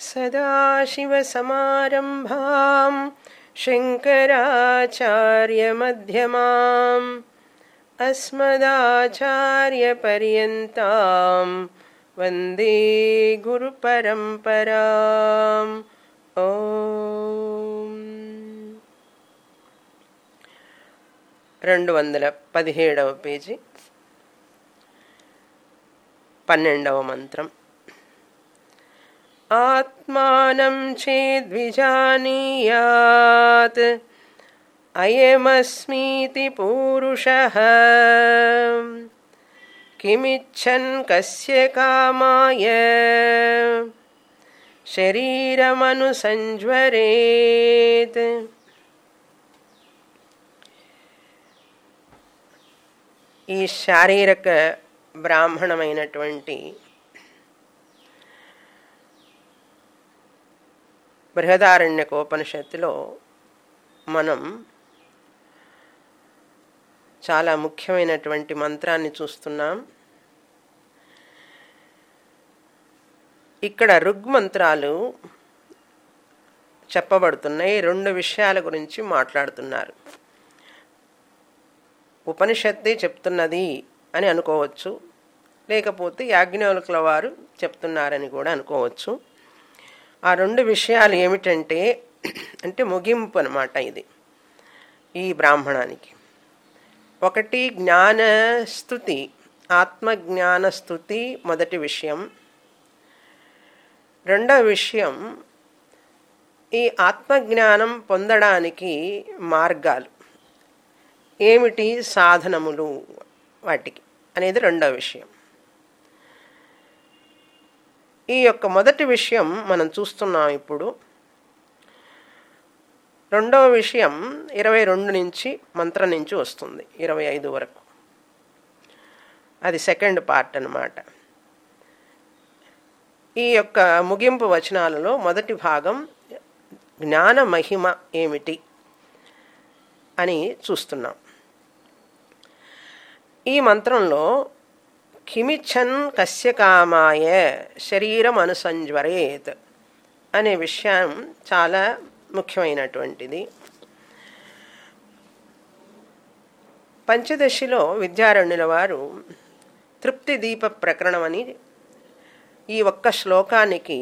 सदाशिवसमारम्भां शङ्कराचार्यमध्यमाम् अस्मदाचार्यपर्यन्तां वन्दे गुरुपरम्पराम् ఓం రెండు వందల పదిహేడవ పేజీ పన్నెండవ మంత్రం ఆత్మానం చేద్విజానీయాత్ అయమస్మీతి పూరుష కిమిచ్చన్ కస్య కామాయ శరీరమనుసంజ్వరేత్ ఈ శారీరక బ్రాహ్మణమైనటువంటి బృహదారణ్యకోపనిషత్తులో మనం చాలా ముఖ్యమైనటువంటి మంత్రాన్ని చూస్తున్నాం ఇక్కడ ఋగ్మంత్రాలు చెప్పబడుతున్నాయి రెండు విషయాల గురించి మాట్లాడుతున్నారు ఉపనిషత్తే చెప్తున్నది అని అనుకోవచ్చు లేకపోతే యాజ్ఞవల్కుల వారు చెప్తున్నారని కూడా అనుకోవచ్చు ఆ రెండు విషయాలు ఏమిటంటే అంటే ముగింపు అనమాట ఇది ఈ బ్రాహ్మణానికి ఒకటి జ్ఞాన స్థుతి ఆత్మజ్ఞాన స్థుతి మొదటి విషయం రెండవ విషయం ఈ ఆత్మజ్ఞానం పొందడానికి మార్గాలు ఏమిటి సాధనములు వాటికి అనేది రెండవ విషయం ఈ యొక్క మొదటి విషయం మనం చూస్తున్నాం ఇప్పుడు రెండవ విషయం ఇరవై రెండు నుంచి మంత్రం నుంచి వస్తుంది ఇరవై ఐదు వరకు అది సెకండ్ పార్ట్ అనమాట ఈ యొక్క ముగింపు వచనాలలో మొదటి భాగం జ్ఞాన మహిమ ఏమిటి అని చూస్తున్నాం ఈ మంత్రంలో కిమిచ్చన్ కస్యకామాయ శరీరం అనుసంజ్వరేత్ అనే విషయం చాలా ముఖ్యమైనటువంటిది పంచదశిలో విద్యారణ్యుల వారు తృప్తి దీప ప్రకరణం అని ఈ ఒక్క శ్లోకానికి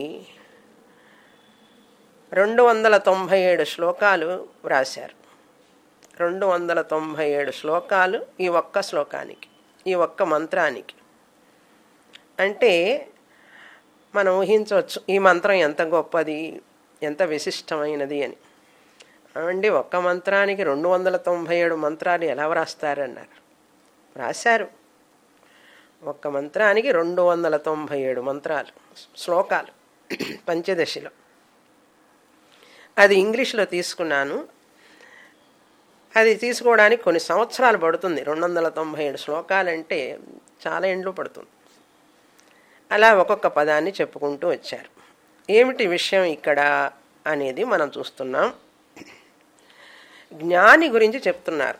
రెండు వందల తొంభై ఏడు శ్లోకాలు వ్రాశారు రెండు వందల తొంభై ఏడు శ్లోకాలు ఈ ఒక్క శ్లోకానికి ఈ ఒక్క మంత్రానికి అంటే మనం ఊహించవచ్చు ఈ మంత్రం ఎంత గొప్పది ఎంత విశిష్టమైనది అని అండి ఒక్క మంత్రానికి రెండు వందల తొంభై ఏడు మంత్రాలు ఎలా వ్రాస్తారన్నారు వ్రాశారు ఒక్క మంత్రానికి రెండు వందల తొంభై ఏడు మంత్రాలు శ్లోకాలు పంచదశిలో అది ఇంగ్లీష్లో తీసుకున్నాను అది తీసుకోవడానికి కొన్ని సంవత్సరాలు పడుతుంది రెండు వందల తొంభై ఏడు శ్లోకాలంటే చాలా ఎండ్లు పడుతుంది అలా ఒక్కొక్క పదాన్ని చెప్పుకుంటూ వచ్చారు ఏమిటి విషయం ఇక్కడ అనేది మనం చూస్తున్నాం జ్ఞాని గురించి చెప్తున్నారు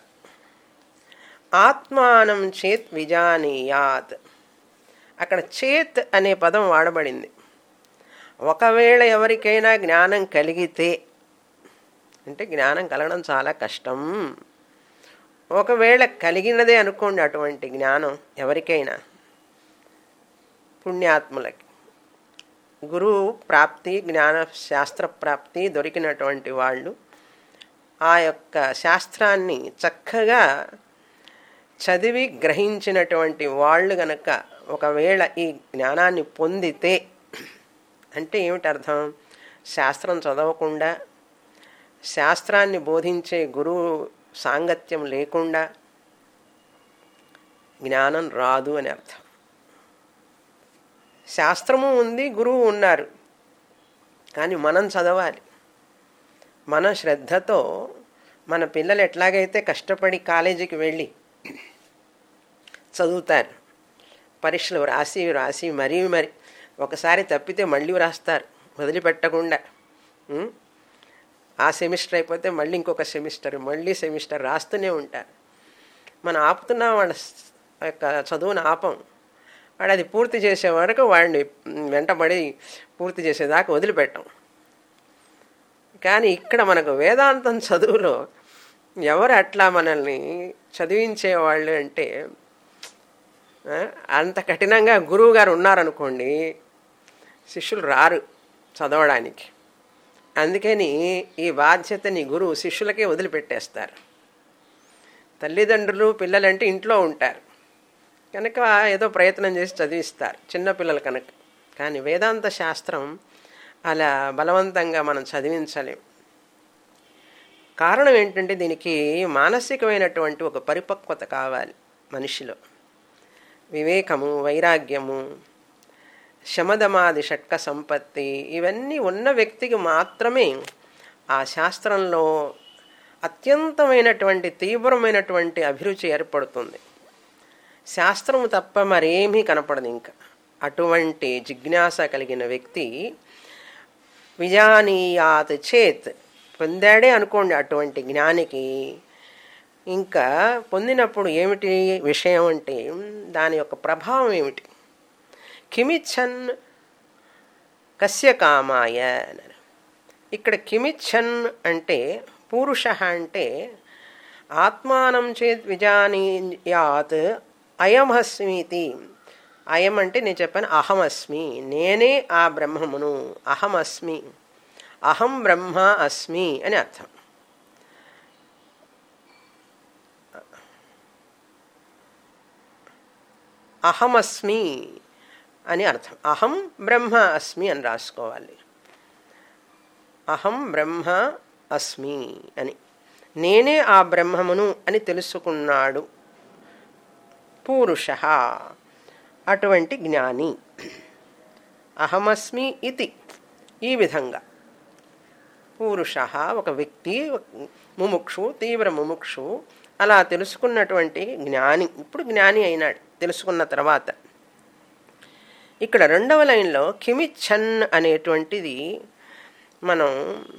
ఆత్మానం చేత్ విజానీయాత్ అక్కడ చేత్ అనే పదం వాడబడింది ఒకవేళ ఎవరికైనా జ్ఞానం కలిగితే అంటే జ్ఞానం కలగడం చాలా కష్టం ఒకవేళ కలిగినదే అనుకోండి అటువంటి జ్ఞానం ఎవరికైనా పుణ్యాత్ములకి గురువు ప్రాప్తి జ్ఞాన శాస్త్ర ప్రాప్తి దొరికినటువంటి వాళ్ళు ఆ యొక్క శాస్త్రాన్ని చక్కగా చదివి గ్రహించినటువంటి వాళ్ళు గనక ఒకవేళ ఈ జ్ఞానాన్ని పొందితే అంటే ఏమిటి అర్థం శాస్త్రం చదవకుండా శాస్త్రాన్ని బోధించే గురువు సాంగత్యం లేకుండా జ్ఞానం రాదు అని అర్థం శాస్త్రము ఉంది గురువు ఉన్నారు కానీ మనం చదవాలి మన శ్రద్ధతో మన పిల్లలు ఎట్లాగైతే కష్టపడి కాలేజీకి వెళ్ళి చదువుతారు పరీక్షలు రాసి రాసి మరీ మరి ఒకసారి తప్పితే మళ్ళీ రాస్తారు వదిలిపెట్టకుండా ఉం? ఆ సెమిస్టర్ అయిపోతే మళ్ళీ ఇంకొక సెమిస్టర్ మళ్ళీ సెమిస్టర్ రాస్తూనే ఉంటారు మనం ఆపుతున్నాం వాళ్ళ యొక్క చదువును ఆపం వాడు అది పూర్తి చేసే వరకు వాడిని వెంటబడి పూర్తి చేసేదాకా వదిలిపెట్టం కానీ ఇక్కడ మనకు వేదాంతం చదువులో ఎవరు అట్లా మనల్ని చదివించేవాళ్ళు అంటే ఆ, అంత కఠినంగా గురువు గారు ఉన్నారనుకోండి శిష్యులు రారు చదవడానికి అందుకని ఈ బాధ్యతని గురువు శిష్యులకే వదిలిపెట్టేస్తారు తల్లిదండ్రులు పిల్లలంటే ఇంట్లో ఉంటారు కనుక ఏదో ప్రయత్నం చేసి చదివిస్తారు చిన్నపిల్లలు కనుక కానీ వేదాంత శాస్త్రం అలా బలవంతంగా మనం చదివించలేం కారణం ఏంటంటే దీనికి మానసికమైనటువంటి ఒక పరిపక్వత కావాలి మనిషిలో వివేకము వైరాగ్యము శమదమాది షట్క సంపత్తి ఇవన్నీ ఉన్న వ్యక్తికి మాత్రమే ఆ శాస్త్రంలో అత్యంతమైనటువంటి తీవ్రమైనటువంటి అభిరుచి ఏర్పడుతుంది శాస్త్రము తప్ప మరేమీ కనపడదు ఇంకా అటువంటి జిజ్ఞాస కలిగిన వ్యక్తి విజానీయాత్ చేత్ పొందాడే అనుకోండి అటువంటి జ్ఞానికి ఇంకా పొందినప్పుడు ఏమిటి విషయం అంటే దాని యొక్క ప్రభావం ఏమిటి కిమిచ్చన్ కస్య కామాయ అన్నారు ఇక్కడ కిమిచ్చన్ అంటే పూరుష అంటే ఆత్మానం చేత్ విజానీయాత్ అయమస్మితి అయం అంటే నేను చెప్పాను అహమస్మి నేనే ఆ బ్రహ్మమును అహమస్మి అహం బ్రహ్మ అస్మి అని అర్థం అహమస్మి అని అర్థం అహం బ్రహ్మ అస్మి అని రాసుకోవాలి అహం బ్రహ్మ అస్మి అని నేనే ఆ బ్రహ్మమును అని తెలుసుకున్నాడు పూరుష అటువంటి జ్ఞాని అహమస్మి ఇది ఈ విధంగా పూరుష ఒక వ్యక్తి ముముక్షు తీవ్ర ముముక్షు అలా తెలుసుకున్నటువంటి జ్ఞాని ఇప్పుడు జ్ఞాని అయినాడు తెలుసుకున్న తర్వాత ఇక్కడ రెండవ లైన్లో కిమిచ్చన్ అనేటువంటిది మనం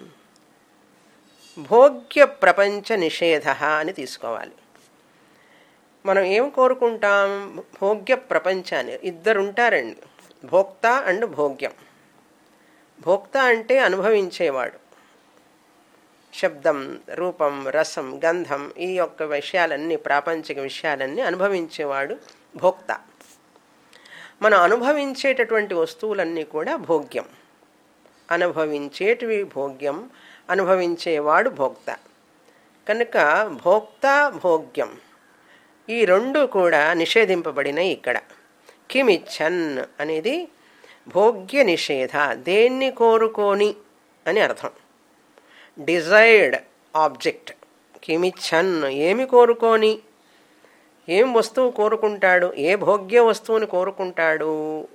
భోగ్య ప్రపంచ నిషేధ అని తీసుకోవాలి మనం ఏం కోరుకుంటాం భోగ్య ప్రపంచాన్ని ఇద్దరు ఉంటారండి భోక్త అండ్ భోగ్యం భోక్త అంటే అనుభవించేవాడు శబ్దం రూపం రసం గంధం ఈ యొక్క విషయాలన్నీ ప్రాపంచిక విషయాలన్నీ అనుభవించేవాడు భోక్త మనం అనుభవించేటటువంటి వస్తువులన్నీ కూడా భోగ్యం అనుభవించేటివి భోగ్యం అనుభవించేవాడు భోక్త కనుక భోక్త భోగ్యం ఈ రెండు కూడా నిషేధింపబడినాయి ఇక్కడ కిమిచ్చన్ అనేది భోగ్య నిషేధ దేన్ని కోరుకోని అని అర్థం డిజైర్డ్ ఆబ్జెక్ట్ కిమిచ్చన్ ఏమి కోరుకోని ఏం వస్తువు కోరుకుంటాడు ఏ భోగ్య వస్తువుని కోరుకుంటాడు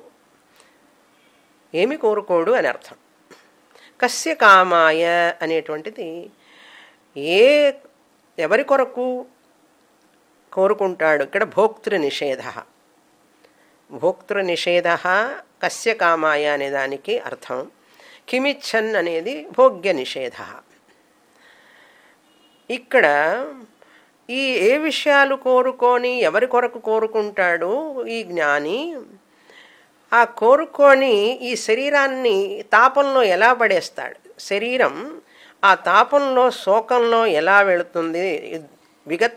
ఏమి కోరుకోడు అని అర్థం కస్య కామాయ అనేటువంటిది ఏ ఎవరి కొరకు కోరుకుంటాడు ఇక్కడ భోక్తృ నిషేధ భోక్తృ నిషేధ కస్య కామాయ అనే దానికి అర్థం కిమిచ్చన్ అనేది భోగ్య నిషేధ ఇక్కడ ఈ ఏ విషయాలు కోరుకొని ఎవరి కొరకు కోరుకుంటాడు ఈ జ్ఞాని ఆ కోరుకొని ఈ శరీరాన్ని తాపంలో ఎలా పడేస్తాడు శరీరం ఆ తాపంలో శోకంలో ఎలా వెళుతుంది విగత్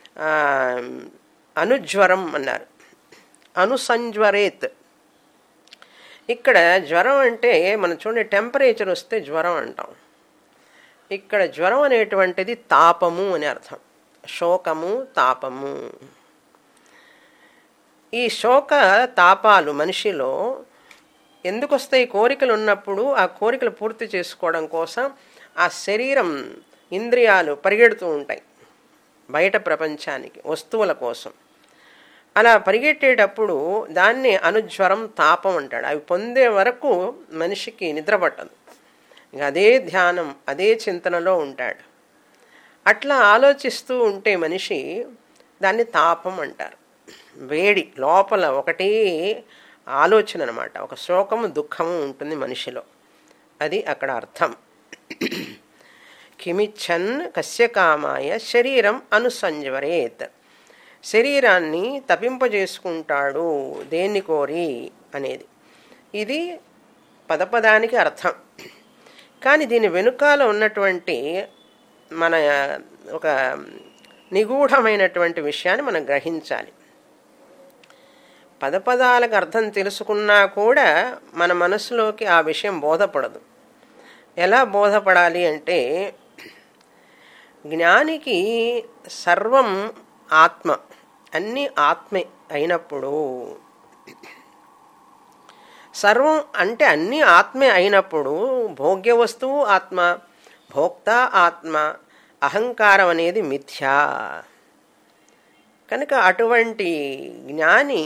అనుజ్వరం అన్నారు అనుసంజ్వరేత్ ఇక్కడ జ్వరం అంటే మనం చూడండి టెంపరేచర్ వస్తే జ్వరం అంటాం ఇక్కడ జ్వరం అనేటువంటిది తాపము అని అర్థం శోకము తాపము ఈ శోక తాపాలు మనిషిలో ఎందుకు వస్తాయి కోరికలు ఉన్నప్పుడు ఆ కోరికలు పూర్తి చేసుకోవడం కోసం ఆ శరీరం ఇంద్రియాలు పరిగెడుతూ ఉంటాయి బయట ప్రపంచానికి వస్తువుల కోసం అలా పరిగెట్టేటప్పుడు దాన్ని అనుజ్వరం తాపం అంటాడు అవి పొందే వరకు మనిషికి నిద్ర పట్టదు ఇంకా అదే ధ్యానం అదే చింతనలో ఉంటాడు అట్లా ఆలోచిస్తూ ఉంటే మనిషి దాన్ని తాపం అంటారు వేడి లోపల ఒకటే ఆలోచన అనమాట ఒక శోకము దుఃఖము ఉంటుంది మనిషిలో అది అక్కడ అర్థం కిమిచ్చన్ కస్య కామాయ శరీరం అనుసంజవరేత్ శరీరాన్ని తపింపజేసుకుంటాడు దేన్ని కోరి అనేది ఇది పదపదానికి అర్థం కానీ దీని వెనుకాల ఉన్నటువంటి మన ఒక నిగూఢమైనటువంటి విషయాన్ని మనం గ్రహించాలి పదపదాలకు అర్థం తెలుసుకున్నా కూడా మన మనసులోకి ఆ విషయం బోధపడదు ఎలా బోధపడాలి అంటే జ్ఞానికి సర్వం ఆత్మ అన్నీ ఆత్మే అయినప్పుడు సర్వం అంటే అన్నీ ఆత్మే అయినప్పుడు భోగ్య వస్తువు ఆత్మ భోక్త ఆత్మ అహంకారం అనేది మిథ్యా కనుక అటువంటి జ్ఞాని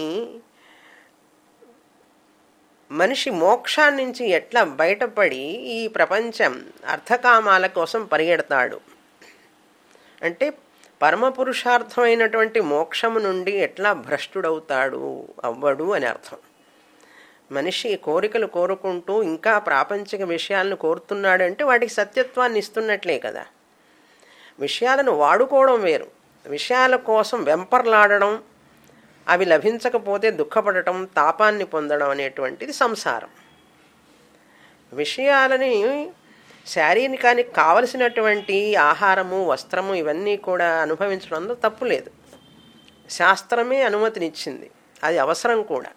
మనిషి మోక్షాన్నించి ఎట్లా బయటపడి ఈ ప్రపంచం అర్థకామాల కోసం పరిగెడతాడు అంటే పరమపురుషార్థమైనటువంటి మోక్షము నుండి ఎట్లా భ్రష్టుడవుతాడు అవ్వడు అని అర్థం మనిషి కోరికలు కోరుకుంటూ ఇంకా ప్రాపంచిక విషయాలను కోరుతున్నాడు అంటే వాటికి సత్యత్వాన్ని ఇస్తున్నట్లే కదా విషయాలను వాడుకోవడం వేరు విషయాల కోసం వెంపర్లాడడం అవి లభించకపోతే దుఃఖపడటం తాపాన్ని పొందడం అనేటువంటిది సంసారం విషయాలని శారీరకానికి కావలసినటువంటి ఆహారము వస్త్రము ఇవన్నీ కూడా అనుభవించడంలో తప్పు లేదు శాస్త్రమే అనుమతినిచ్చింది అది అవసరం కూడా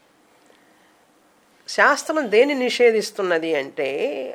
శాస్త్రం దేని నిషేధిస్తున్నది అంటే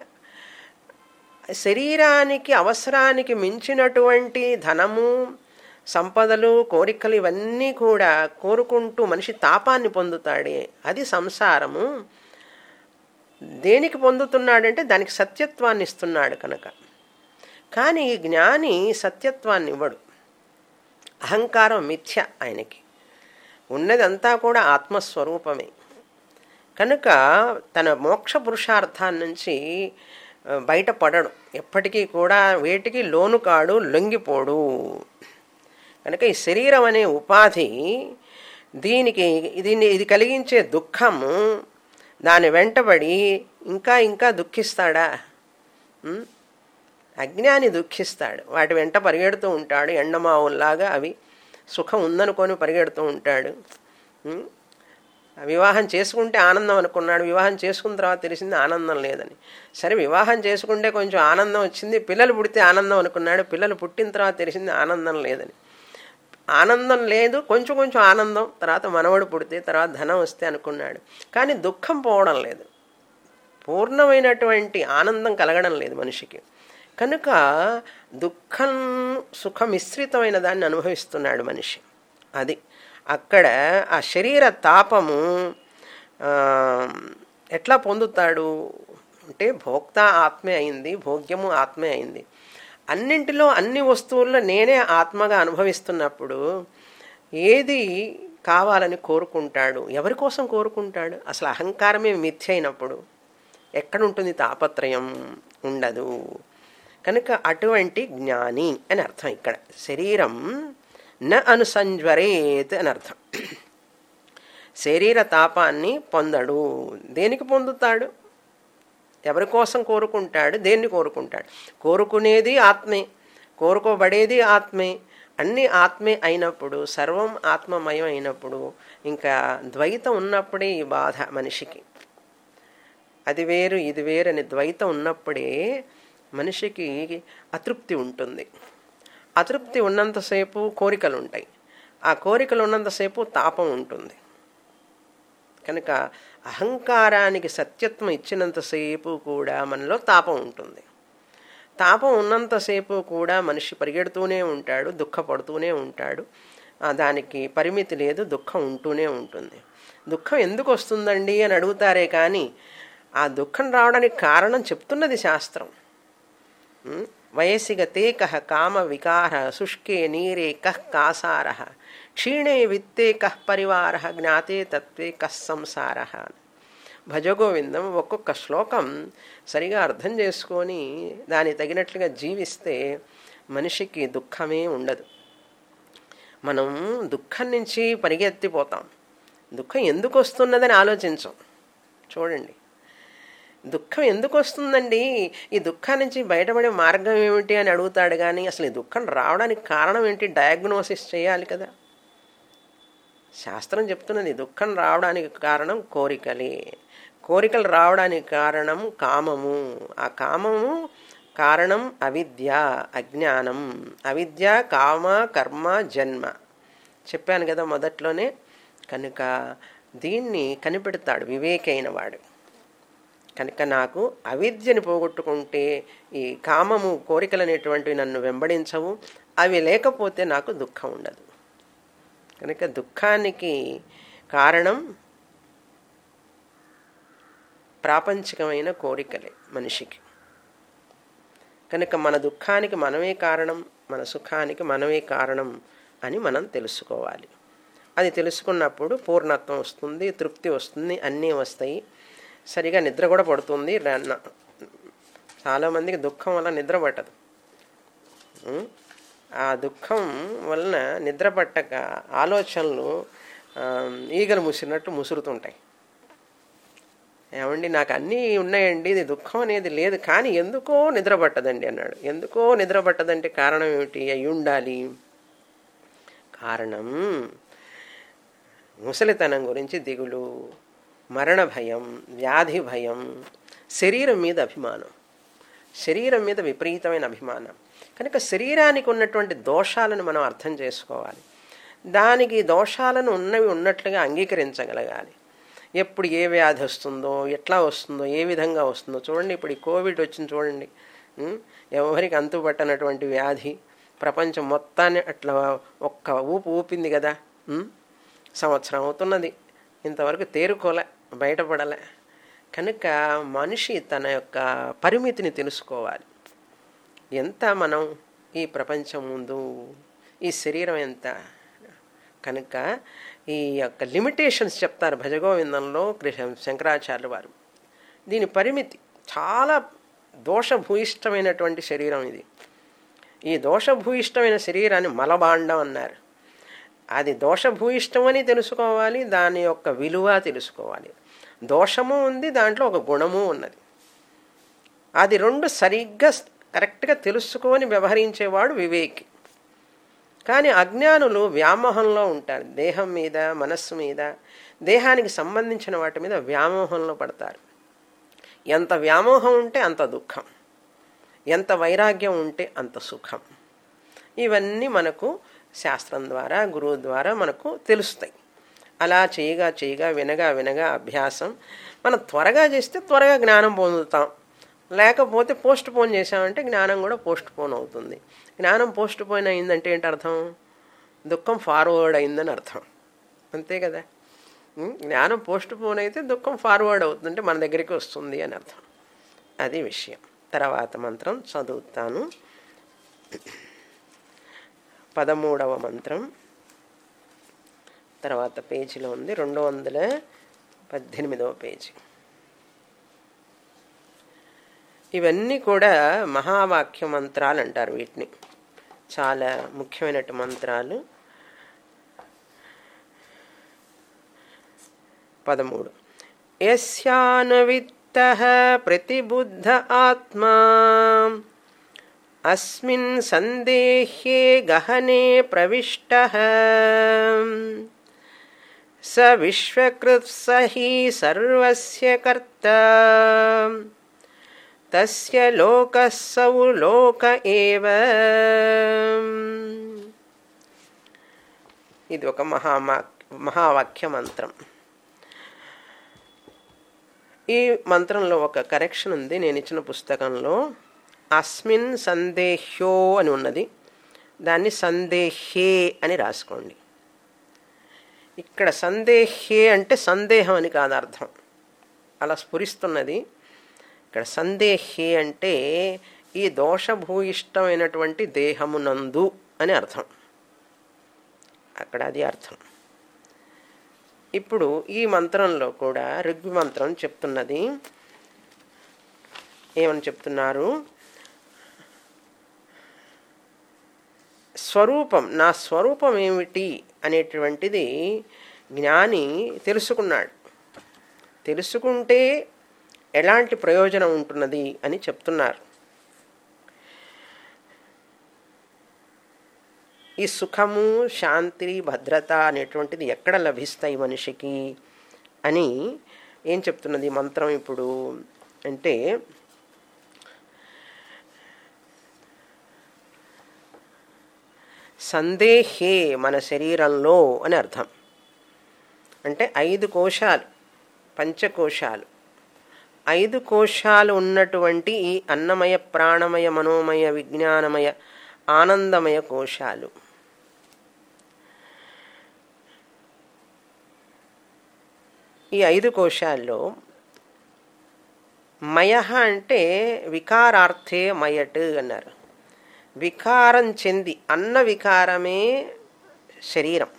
శరీరానికి అవసరానికి మించినటువంటి ధనము సంపదలు కోరికలు ఇవన్నీ కూడా కోరుకుంటూ మనిషి తాపాన్ని పొందుతాడే అది సంసారము దేనికి పొందుతున్నాడంటే దానికి సత్యత్వాన్ని ఇస్తున్నాడు కనుక కానీ ఈ జ్ఞాని సత్యత్వాన్ని ఇవ్వడు అహంకారం మిథ్య ఆయనకి ఉన్నదంతా కూడా ఆత్మస్వరూపమే కనుక తన మోక్ష పురుషార్థాన్ని నుంచి బయటపడడు ఎప్పటికీ కూడా వేటికి లోను కాడు లొంగిపోడు కనుక ఈ శరీరం అనే ఉపాధి దీనికి దీన్ని ఇది కలిగించే దుఃఖము దాని వెంటబడి ఇంకా ఇంకా దుఃఖిస్తాడా అజ్ఞాని దుఃఖిస్తాడు వాటి వెంట పరిగెడుతూ ఉంటాడు ఎండమావుల్లాగా అవి సుఖం ఉందనుకొని పరిగెడుతూ ఉంటాడు వివాహం చేసుకుంటే ఆనందం అనుకున్నాడు వివాహం చేసుకున్న తర్వాత తెలిసింది ఆనందం లేదని సరే వివాహం చేసుకుంటే కొంచెం ఆనందం వచ్చింది పిల్లలు పుడితే ఆనందం అనుకున్నాడు పిల్లలు పుట్టిన తర్వాత తెలిసింది ఆనందం లేదని ఆనందం లేదు కొంచెం కొంచెం ఆనందం తర్వాత మనవడు పుడితే తర్వాత ధనం వస్తే అనుకున్నాడు కానీ దుఃఖం పోవడం లేదు పూర్ణమైనటువంటి ఆనందం కలగడం లేదు మనిషికి కనుక దుఃఖం సుఖ మిశ్రితమైన దాన్ని అనుభవిస్తున్నాడు మనిషి అది అక్కడ ఆ శరీర తాపము ఎట్లా పొందుతాడు అంటే భోక్త ఆత్మే అయింది భోగ్యము ఆత్మే అయింది అన్నింటిలో అన్ని వస్తువుల్లో నేనే ఆత్మగా అనుభవిస్తున్నప్పుడు ఏది కావాలని కోరుకుంటాడు ఎవరి కోసం కోరుకుంటాడు అసలు అహంకారమే మిథ్య అయినప్పుడు ఎక్కడుంటుంది తాపత్రయం ఉండదు కనుక అటువంటి జ్ఞాని అని అర్థం ఇక్కడ శరీరం న అనుసంజ్వరేత్ అని అర్థం శరీర తాపాన్ని పొందడు దేనికి పొందుతాడు ఎవరి కోసం కోరుకుంటాడు దేన్ని కోరుకుంటాడు కోరుకునేది ఆత్మే కోరుకోబడేది ఆత్మే అన్ని ఆత్మే అయినప్పుడు సర్వం ఆత్మమయం అయినప్పుడు ఇంకా ద్వైతం ఉన్నప్పుడే ఈ బాధ మనిషికి అది వేరు ఇది వేరు అని ద్వైతం ఉన్నప్పుడే మనిషికి అతృప్తి ఉంటుంది అతృప్తి ఉన్నంతసేపు కోరికలు ఉంటాయి ఆ కోరికలు ఉన్నంతసేపు తాపం ఉంటుంది కనుక అహంకారానికి సత్యత్వం ఇచ్చినంతసేపు కూడా మనలో తాపం ఉంటుంది తాపం ఉన్నంతసేపు కూడా మనిషి పరిగెడుతూనే ఉంటాడు దుఃఖపడుతూనే ఉంటాడు దానికి పరిమితి లేదు దుఃఖం ఉంటూనే ఉంటుంది దుఃఖం ఎందుకు వస్తుందండి అని అడుగుతారే కానీ ఆ దుఃఖం రావడానికి కారణం చెప్తున్నది శాస్త్రం వయసిగతే కహ కామ వికార శుష్కే నీరే కహ్ కాసార క్షీణే విత్తే కహ్ పరివార జ్ఞాతే తత్వే కహ్ సంసార భజగోవిందం ఒక్కొక్క శ్లోకం సరిగా అర్థం చేసుకొని దాని తగినట్లుగా జీవిస్తే మనిషికి దుఃఖమే ఉండదు మనం దుఃఖం నుంచి పరిగెత్తిపోతాం దుఃఖం ఎందుకు వస్తున్నదని ఆలోచించం చూడండి దుఃఖం ఎందుకు వస్తుందండి ఈ దుఃఖం నుంచి బయటపడే మార్గం ఏమిటి అని అడుగుతాడు కానీ అసలు ఈ దుఃఖం రావడానికి కారణం ఏంటి డయాగ్నోసిస్ చేయాలి కదా శాస్త్రం చెప్తున్నది దుఃఖం రావడానికి కారణం కోరికలే కోరికలు రావడానికి కారణం కామము ఆ కామము కారణం అవిద్య అజ్ఞానం అవిద్య కామ కర్మ జన్మ చెప్పాను కదా మొదట్లోనే కనుక దీన్ని కనిపెడతాడు వివేకైన వాడు కనుక నాకు అవిద్యని పోగొట్టుకుంటే ఈ కామము కోరికలు అనేటువంటివి నన్ను వెంబడించవు అవి లేకపోతే నాకు దుఃఖం ఉండదు కనుక దుఃఖానికి కారణం ప్రాపంచికమైన కోరికలే మనిషికి కనుక మన దుఃఖానికి మనమే కారణం మన సుఖానికి మనమే కారణం అని మనం తెలుసుకోవాలి అది తెలుసుకున్నప్పుడు పూర్ణత్వం వస్తుంది తృప్తి వస్తుంది అన్నీ వస్తాయి సరిగా నిద్ర కూడా పడుతుంది ర- చాలామందికి దుఃఖం వల్ల నిద్ర పట్టదు ఉం? ఆ దుఃఖం వలన నిద్ర పట్టక ఆలోచనలు ఆ, ఈగలు ముసిరినట్టు ముసురుతుంటాయి ఏమండి నాకు అన్నీ ఉన్నాయండి ఇది దుఃఖం అనేది లేదు కానీ ఎందుకో నిద్ర పట్టదండి అన్నాడు ఎందుకో నిద్ర పట్టదంటే కారణం ఏమిటి అయి ఉండాలి కారణం ముసలితనం గురించి దిగులు మరణ భయం వ్యాధి భయం శరీరం మీద అభిమానం శరీరం మీద విపరీతమైన అభిమానం కనుక శరీరానికి ఉన్నటువంటి దోషాలను మనం అర్థం చేసుకోవాలి దానికి దోషాలను ఉన్నవి ఉన్నట్లుగా అంగీకరించగలగాలి ఎప్పుడు ఏ వ్యాధి వస్తుందో ఎట్లా వస్తుందో ఏ విధంగా వస్తుందో చూడండి ఇప్పుడు ఈ కోవిడ్ వచ్చింది చూడండి ఉం? ఎవరికి అంతుపట్టనటువంటి వ్యాధి ప్రపంచం మొత్తాన్ని అట్లా ఒక్క ఊపు ఊపింది కదా ఉం? సంవత్సరం అవుతున్నది ఇంతవరకు తేరుకోలే బయటపడలే కనుక మనిషి తన యొక్క పరిమితిని తెలుసుకోవాలి ఎంత మనం ఈ ప్రపంచం ముందు ఈ శరీరం ఎంత కనుక ఈ యొక్క లిమిటేషన్స్ చెప్తారు భజగోవిందంలో కృష్ణ శంకరాచార్యుల వారు దీని పరిమితి చాలా దోషభూయిష్టమైనటువంటి శరీరం ఇది ఈ దోషభూయిష్టమైన శరీరాన్ని మలబాండం అన్నారు అది దోషభూయిష్టమని తెలుసుకోవాలి దాని యొక్క విలువ తెలుసుకోవాలి దోషము ఉంది దాంట్లో ఒక గుణము ఉన్నది అది రెండు సరిగ్గా కరెక్ట్గా తెలుసుకొని వ్యవహరించేవాడు వివేకి కానీ అజ్ఞానులు వ్యామోహంలో ఉంటారు దేహం మీద మనస్సు మీద దేహానికి సంబంధించిన వాటి మీద వ్యామోహంలో పడతారు ఎంత వ్యామోహం ఉంటే అంత దుఃఖం ఎంత వైరాగ్యం ఉంటే అంత సుఖం ఇవన్నీ మనకు శాస్త్రం ద్వారా గురువు ద్వారా మనకు తెలుస్తాయి అలా చేయగా చేయగా వినగా వినగా అభ్యాసం మనం త్వరగా చేస్తే త్వరగా జ్ఞానం పొందుతాం లేకపోతే పోస్ట్ పోన్ చేసామంటే జ్ఞానం కూడా పోస్ట్ పోన్ అవుతుంది జ్ఞానం పోస్ట్ పోన్ అయిందంటే ఏంటి అర్థం దుఃఖం ఫార్వర్డ్ అయిందని అర్థం అంతే కదా ఉం? జ్ఞానం పోస్ట్ పోన్ అయితే దుఃఖం ఫార్వర్డ్ అవుతుందంటే మన దగ్గరికి వస్తుంది అని అర్థం అది విషయం తర్వాత మంత్రం చదువుతాను పదమూడవ మంత్రం తర్వాత పేజీలో ఉంది రెండు వందల పద్దెనిమిదవ పేజీ ఇవన్నీ కూడా మహావాక్య మంత్రాలు అంటారు వీటిని చాలా ముఖ్యమైనటు మంత్రాలు పదమూడు యస్యానవిత్త ప్రతిబుద్ధ ఆత్మా అస్మిన్ సందేహ్యే గహనే ప్రవిష్ట స విశ్వకృత్ సహి సర్వస్య కర్త తస్య లోకస్సౌ లోక ఏవ ఇది ఒక మహామా మహావాక్య మంత్రం ఈ మంత్రంలో ఒక కరెక్షన్ ఉంది నేను ఇచ్చిన పుస్తకంలో అస్మిన్ సందేహ్యో అని ఉన్నది దాన్ని సందేహే అని రాసుకోండి ఇక్కడ సందేహే అంటే సందేహం అని కాదు అర్థం అలా స్ఫురిస్తున్నది ఇక్కడ సందేహే అంటే ఈ దోషభూయిష్టమైనటువంటి దేహమునందు అని అర్థం అక్కడ అది అర్థం ఇప్పుడు ఈ మంత్రంలో కూడా ఋగ్వి మంత్రం చెప్తున్నది ఏమని చెప్తున్నారు స్వరూపం నా స్వరూపం ఏమిటి అనేటువంటిది జ్ఞాని తెలుసుకున్నాడు తెలుసుకుంటే ఎలాంటి ప్రయోజనం ఉంటున్నది అని చెప్తున్నారు ఈ సుఖము శాంతి భద్రత అనేటువంటిది ఎక్కడ లభిస్తాయి మనిషికి అని ఏం చెప్తున్నది ఈ మంత్రం ఇప్పుడు అంటే సందేహే మన శరీరంలో అని అర్థం అంటే ఐదు కోశాలు పంచకోశాలు ఐదు కోశాలు ఉన్నటువంటి ఈ అన్నమయ ప్రాణమయ మనోమయ విజ్ఞానమయ ఆనందమయ కోశాలు ఈ ఐదు కోశాల్లో మయ అంటే వికారార్థే మయట్ అన్నారు వికారం చెంది అన్న వికారమే శరీరం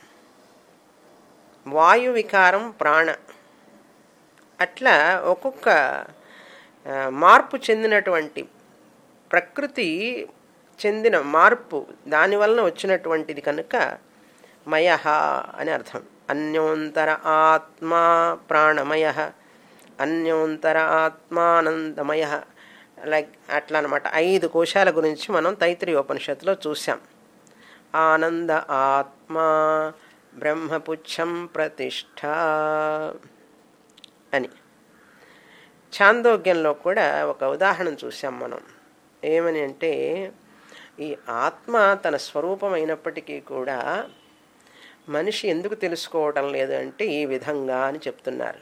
వాయు వికారం ప్రాణ అట్లా ఒక్కొక్క ఆ, మార్పు చెందినటువంటి ప్రకృతి చెందిన మార్పు దానివలన వచ్చినటువంటిది కనుక మయ అని అర్థం అన్యోంతర ఆత్మా ప్రాణమయ అన్యోంతర ఆత్మానందమయ లైక్ అట్లా అనమాట ఐదు కోశాల గురించి మనం తైత్రీయ ఉపనిషత్తులో చూసాం ఆనంద ఆత్మా బ్రహ్మపుచ్చం ప్రతిష్ట అని ఛాందోగ్యంలో కూడా ఒక ఉదాహరణ చూసాం మనం ఏమని అంటే ఈ ఆత్మ తన స్వరూపమైనప్పటికీ కూడా మనిషి ఎందుకు తెలుసుకోవటం లేదు అంటే ఈ విధంగా అని చెప్తున్నారు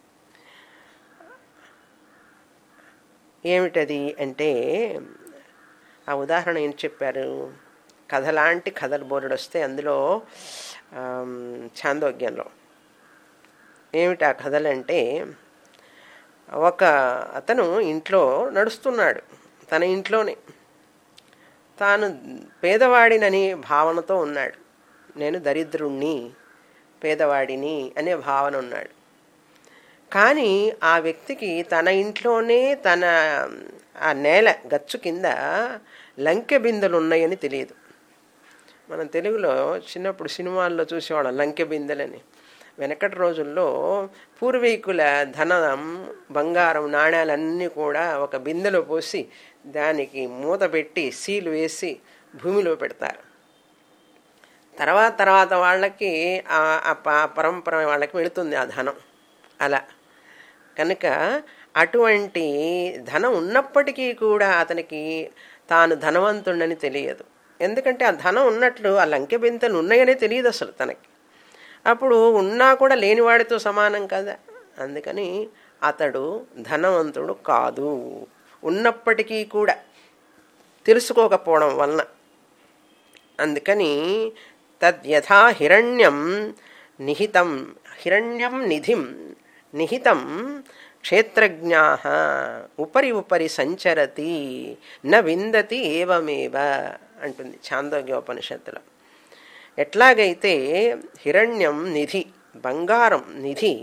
ఏమిటది అంటే ఆ ఉదాహరణ ఏం చెప్పారు కథ లాంటి కథలు బోర్డు వస్తే అందులో ఆమ్, ఛాందోగ్యంలో ఏమిటి ఆ కథలంటే ఒక అతను ఇంట్లో నడుస్తున్నాడు తన ఇంట్లోనే తాను పేదవాడినని భావనతో ఉన్నాడు నేను దరిద్రుణ్ణి పేదవాడిని అనే భావన ఉన్నాడు కానీ ఆ వ్యక్తికి తన ఇంట్లోనే తన ఆ నేల గచ్చు కింద లంకె బిందెలు ఉన్నాయని తెలియదు మనం తెలుగులో చిన్నప్పుడు సినిమాల్లో చూసేవాళ్ళం లంకె బిందెలని వెనకటి రోజుల్లో పూర్వీకుల ధనం బంగారం నాణ్యాలన్నీ కూడా ఒక బిందెలో పోసి దానికి మూత పెట్టి సీలు వేసి భూమిలో పెడతారు తర్వాత తర్వాత వాళ్ళకి ఆ- ఆ ప- పరంపర వాళ్ళకి వెళుతుంది ఆ ధనం అలా కనుక అటువంటి ధనం ఉన్నప్పటికీ కూడా అతనికి తాను ధనవంతుడని తెలియదు ఎందుకంటే ఆ ధనం ఉన్నట్లు ఆ లంకె బింతలు ఉన్నాయనే తెలియదు అసలు తనకి అప్పుడు ఉన్నా కూడా లేనివాడితో సమానం కదా అందుకని అతడు ధనవంతుడు కాదు ఉన్నప్పటికీ కూడా తెలుసుకోకపోవడం వలన అందుకని తద్యథా హిరణ్యం నిహితం హిరణ్యం నిధిం నిహితం క్షేత్రజ్ఞా ఉపరి ఉపరి సంచరతి న విందతి ఏవమేవ అంటుంది ఛాందోగ్యోపనిషత్తులో ఎట్లాగైతే హిరణ్యం నిధి బంగారం నిధి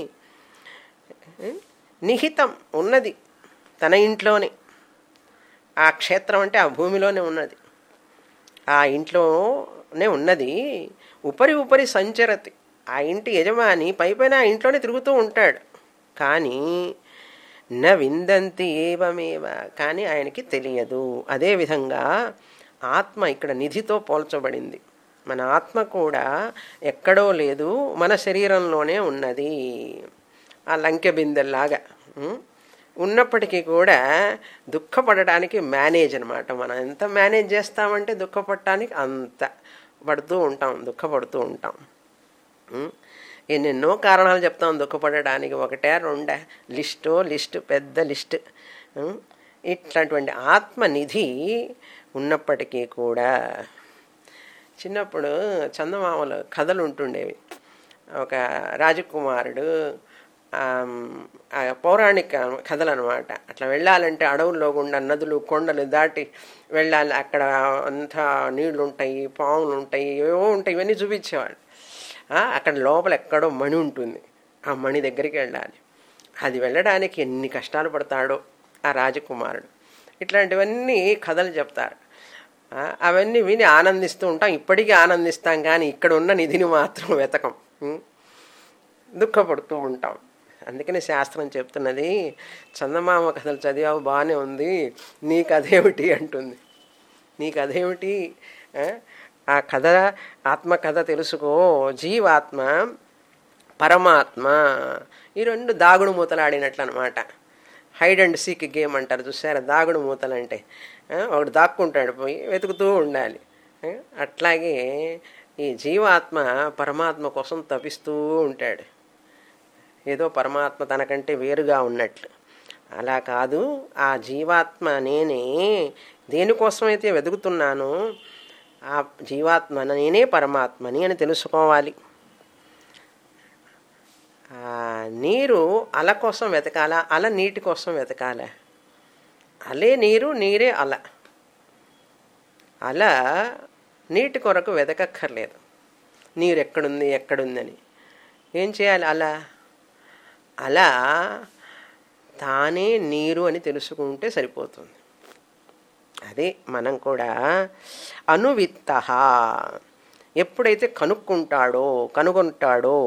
నిహితం ఉన్నది తన ఇంట్లోనే ఆ క్షేత్రం అంటే ఆ భూమిలోనే ఉన్నది ఆ ఇంట్లోనే ఉన్నది ఉపరి ఉపరి సంచరతి ఆ ఇంటి యజమాని పైపైన ఆ ఇంట్లోనే తిరుగుతూ ఉంటాడు కానీ న విందంతి ఏవమేవ కానీ ఆయనకి తెలియదు అదేవిధంగా ఆత్మ ఇక్కడ నిధితో పోల్చబడింది మన ఆత్మ కూడా ఎక్కడో లేదు మన శరీరంలోనే ఉన్నది ఆ లంకె బిందెల్లాగా ఉం? ఉన్నప్పటికీ కూడా దుఃఖపడడానికి మేనేజ్ అనమాట మనం ఎంత మేనేజ్ చేస్తామంటే దుఃఖపడటానికి అంత పడుతూ ఉంటాం దుఃఖపడుతూ ఉంటాం ఉం? ఎన్నెన్నో కారణాలు చెప్తాం దుఃఖపడడానికి ఒకటే రెండా లిస్టు లిస్ట్ పెద్ద లిస్ట్ ఉం? ఇట్లాంటి ఆత్మనిధి ఉన్నప్పటికీ కూడా చిన్నప్పుడు చందమామలు కథలు ఉంటుండేవి ఒక రాజకుమారుడు ఆమ్, ఆ పౌరాణిక కథలు అనమాట అట్లా వెళ్ళాలంటే అడవుల్లో గుండా నదులు కొండలు దాటి వెళ్ళాలి అక్కడ అంతా నీళ్లు ఉంటాయి పాములు ఉంటాయి ఏవో ఉంటాయి ఇవన్నీ చూపించేవాడు ఆ, అక్కడ లోపల ఎక్కడో మణి ఉంటుంది ఆ మణి దగ్గరికి వెళ్ళాలి అది వెళ్ళడానికి ఎన్ని కష్టాలు పడతాడో ఆ రాజకుమారుడు ఇట్లాంటివన్నీ కథలు చెప్తారు ఆ, అవన్నీ విని ఆనందిస్తూ ఉంటాం ఇప్పటికీ ఆనందిస్తాం కానీ ఇక్కడ ఉన్న నిధిని మాత్రం వెతకం ఉం? దుఃఖపడుతూ ఉంటాం అందుకని శాస్త్రం చెప్తున్నది చందమామ కథలు చదివావు బాగానే ఉంది నీ కథేమిటి అంటుంది నీ కథేమిటి ఆ? ఆ కథ ఆత్మకథ తెలుసుకో జీవాత్మ పరమాత్మ ఈ రెండు దాగుడు మూతలాడినట్లు అనమాట హైడ్ అండ్ సీక్ గేమ్ అంటారు చూసారా దాగుడు మూతలు అంటే ఆ, ఒకడు దాక్కుంటాడు పోయి వెతుకుతూ ఉండాలి ఆ, అట్లాగే ఈ జీవాత్మ పరమాత్మ కోసం తపిస్తూ ఉంటాడు ఏదో పరమాత్మ తనకంటే వేరుగా ఉన్నట్లు అలా కాదు ఆ జీవాత్మ నేనే దేనికోసమైతే వెతుకుతున్నానో ఆ జీవాత్మ నేనే పరమాత్మని అని తెలుసుకోవాలి ఆ నీరు అల కోసం వెతకాలా అల నీటి కోసం వెతకాలా అలే నీరు నీరే అల అల నీటి కొరకు వెతకక్కర్లేదు నీరు ఎక్కడుంది ఎక్కడుందని ఏం చేయాలి అలా అలా తానే నీరు అని తెలుసుకుంటే సరిపోతుంది అదే మనం కూడా అనువిత్త ఎప్పుడైతే కనుక్కుంటాడో కనుగొంటాడో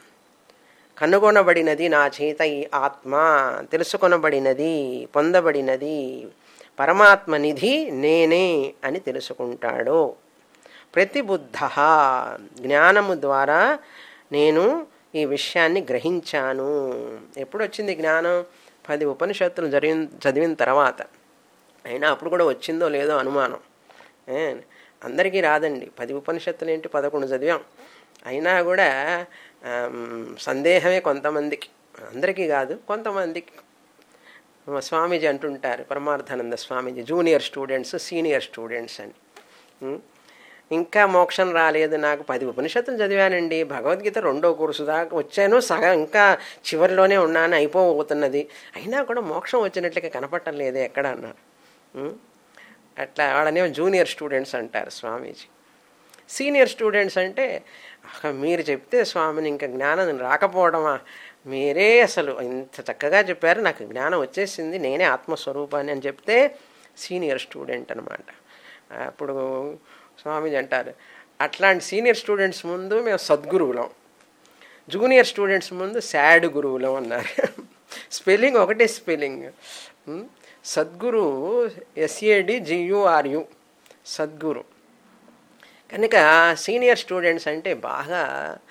కనుగొనబడినది నా చేత ఈ ఆత్మ తెలుసుకొనబడినది పొందబడినది పరమాత్మ నిధి నేనే అని తెలుసుకుంటాడో ప్రతిబుద్ధ జ్ఞానము ద్వారా నేను ఈ విషయాన్ని గ్రహించాను ఎప్పుడు వచ్చింది జ్ఞానం పది ఉపనిషత్తులు జరిగిన చదివిన తర్వాత అయినా అప్పుడు కూడా వచ్చిందో లేదో అనుమానం ఏ, అందరికీ రాదండి పది ఉపనిషత్తులు ఏంటి పదకొండు చదివాం అయినా కూడా ఆమ్, సందేహమే కొంతమందికి అందరికీ కాదు కొంతమందికి మా స్వామీజీ అంటుంటారు Paramarthananda Swamiji junior students senior students అని ఉం? ఇంకా మోక్షం రాలేదు నాకు పది ఉపనిషత్తులు చదివానండి భగవద్గీత రెండో కోర్సు దాకా వచ్చాను సగం ఇంకా చివరిలోనే ఉన్నాను అయిపోబోతున్నది అయినా కూడా మోక్షం వచ్చినట్లుగా కనపడటం లేదే ఎక్కడ అన్నారు ఉం? అట్లా వాళ్ళనేమో జూనియర్ స్టూడెంట్స్ అంటారు స్వామీజీ సీనియర్ స్టూడెంట్స్ అంటే "అహ, మీరు చెప్తే స్వామిని ఇంకా జ్ఞానం రాకపోవడమా మీరే అసలు ఇంత చక్కగా చెప్పారు నాకు జ్ఞానం వచ్చేసింది నేనే ఆత్మస్వరూపాన్ని అని చెప్తే సీనియర్ స్టూడెంట్ అనమాట అప్పుడు స్వామీజీ అంటారు అట్లాంటి సీనియర్ స్టూడెంట్స్ ముందు మేము సద్గురువులం జూనియర్ స్టూడెంట్స్ ముందు శాడ్ గురువులం అన్నారు స్పెల్లింగ్ ఒకటే స్పెల్లింగ్ ఉం? సద్గురు ఎస్ఏడి జియుఆర్యు సద్గురు కనుక సీనియర్ స్టూడెంట్స్ అంటే బాగా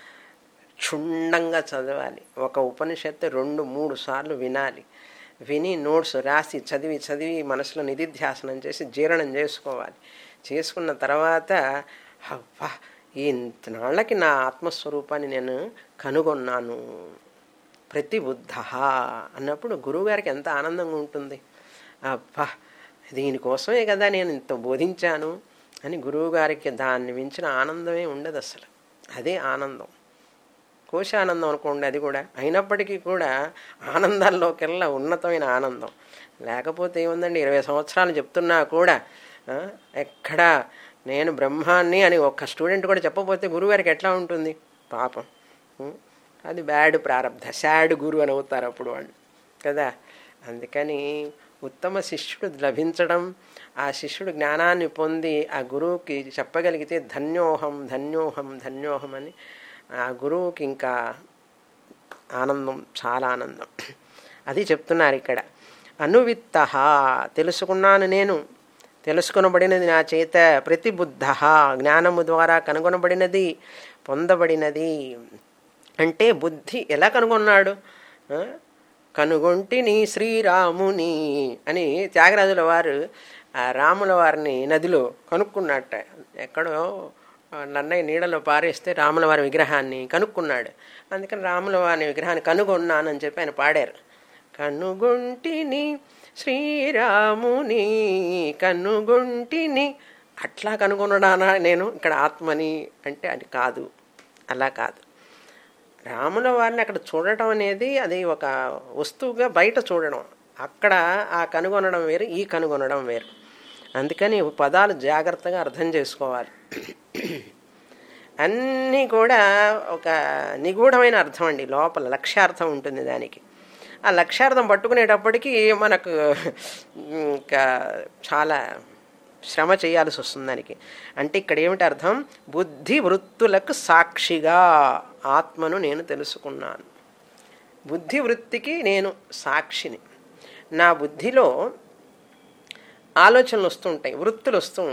క్షుణ్ణంగా చదవాలి ఒక ఉపనిషత్తు రెండు మూడు సార్లు వినాలి విని నోట్స్ రాసి చదివి చదివి మనసులో నిధిధ్యాసనం చేసి జీర్ణం చేసుకోవాలి చేసుకున్న తర్వాత అబ్బా ఇంతనాళ్ళకి నా ఆత్మస్వరూపాన్ని నేను కనుగొన్నాను ప్రతి బుద్ధ అన్నప్పుడు గురువుగారికి ఎంత ఆనందంగా ఉంటుంది అబ్బా దీనికోసమే కదా నేను ఇంత బోధించాను అని గురువుగారికి దాన్ని మించిన ఆనందమే ఉండదు అసలు అదే ఆనందం కోశానందం అనుకోండి అది కూడా అయినప్పటికీ కూడా ఆనందాల్లోకెల్లా ఉన్నతమైన ఆనందం లేకపోతే ఏముందండి ఇరవై సంవత్సరాలు చెప్తున్నా కూడా ఆ, ఎక్కడా నేను బ్రహ్మాన్ని అని ఒక్క స్టూడెంట్ కూడా చెప్పకపోతే గురువుగారికి ఎట్లా ఉంటుంది పాపం ఉం? అది బ్యాడ్ ప్రారంధ శాడ్ గురు అని అవుతారు అప్పుడు వాళ్ళు కదా అందుకని ఉత్తమ శిష్యుడు లభించడం ఆ శిష్యుడు జ్ఞానాన్ని పొంది ఆ గురువుకి చెప్పగలిగితే ధన్యోహం ధన్యోహం ధన్యోహం అని ఆ గురువుకి ఇంకా ఆనందం చాలా ఆనందం అది చెప్తున్నారు ఇక్కడ అనువిత్త తెలుసుకున్నాను నేను తెలుసుకొనబడినది నా చేత ప్రతిబుద్ధ జ్ఞానము ద్వారా కనుగొనబడినది పొందబడినది అంటే బుద్ధి ఎలా కనుగొన్నాడు ఆ? కనుగొంటిని శ్రీరాముని అని త్యాగరాజుల వారు ఆ రాముల వారిని నదిలో కనుక్కున్నట్ట ఎక్కడో ఆ నన్నయ్య నీడలో పారేస్తే రాముల వారి విగ్రహాన్ని కనుక్కున్నాడు అందుకని రాముల వారి విగ్రహాన్ని కనుగొన్నానని చెప్పి ఆయన పాడారు కనుగొంటిని శ్రీరాముని కనుగొంటిని అట్లా కనుగొనడానా నేను ఇక్కడ ఆత్మని అంటే అది కాదు అలా కాదు రాముల వారిని అక్కడ చూడటం అనేది అది ఒక వస్తువుగా బయట చూడడం అక్కడ ఆ కనుగొనడం వేరు ఈ కనుగొనడం వేరు అందుకని పదాలు జాగ్రత్తగా అర్థం చేసుకోవాలి అన్నీ కూడా ఒక నిగూఢమైన అర్థం అండి లోపల లక్ష్యార్థం ఉంటుంది దానికి ఆ లక్ష్యార్థం పట్టుకునేటప్పటికీ మనకు ఇంకా చాలా శ్రమ చేయాల్సి వస్తుంది దానికి అంటే ఇక్కడ ఏమిటి అర్థం బుద్ధి వృత్తులకు సాక్షిగా ఆత్మను నేను తెలుసుకున్నాను బుద్ధి వృత్తికి నేను సాక్షిని నా బుద్ధిలో ఆలోచనలు వస్తూ ఉంటాయి వృత్తులు వస్తూ ఉంటాయి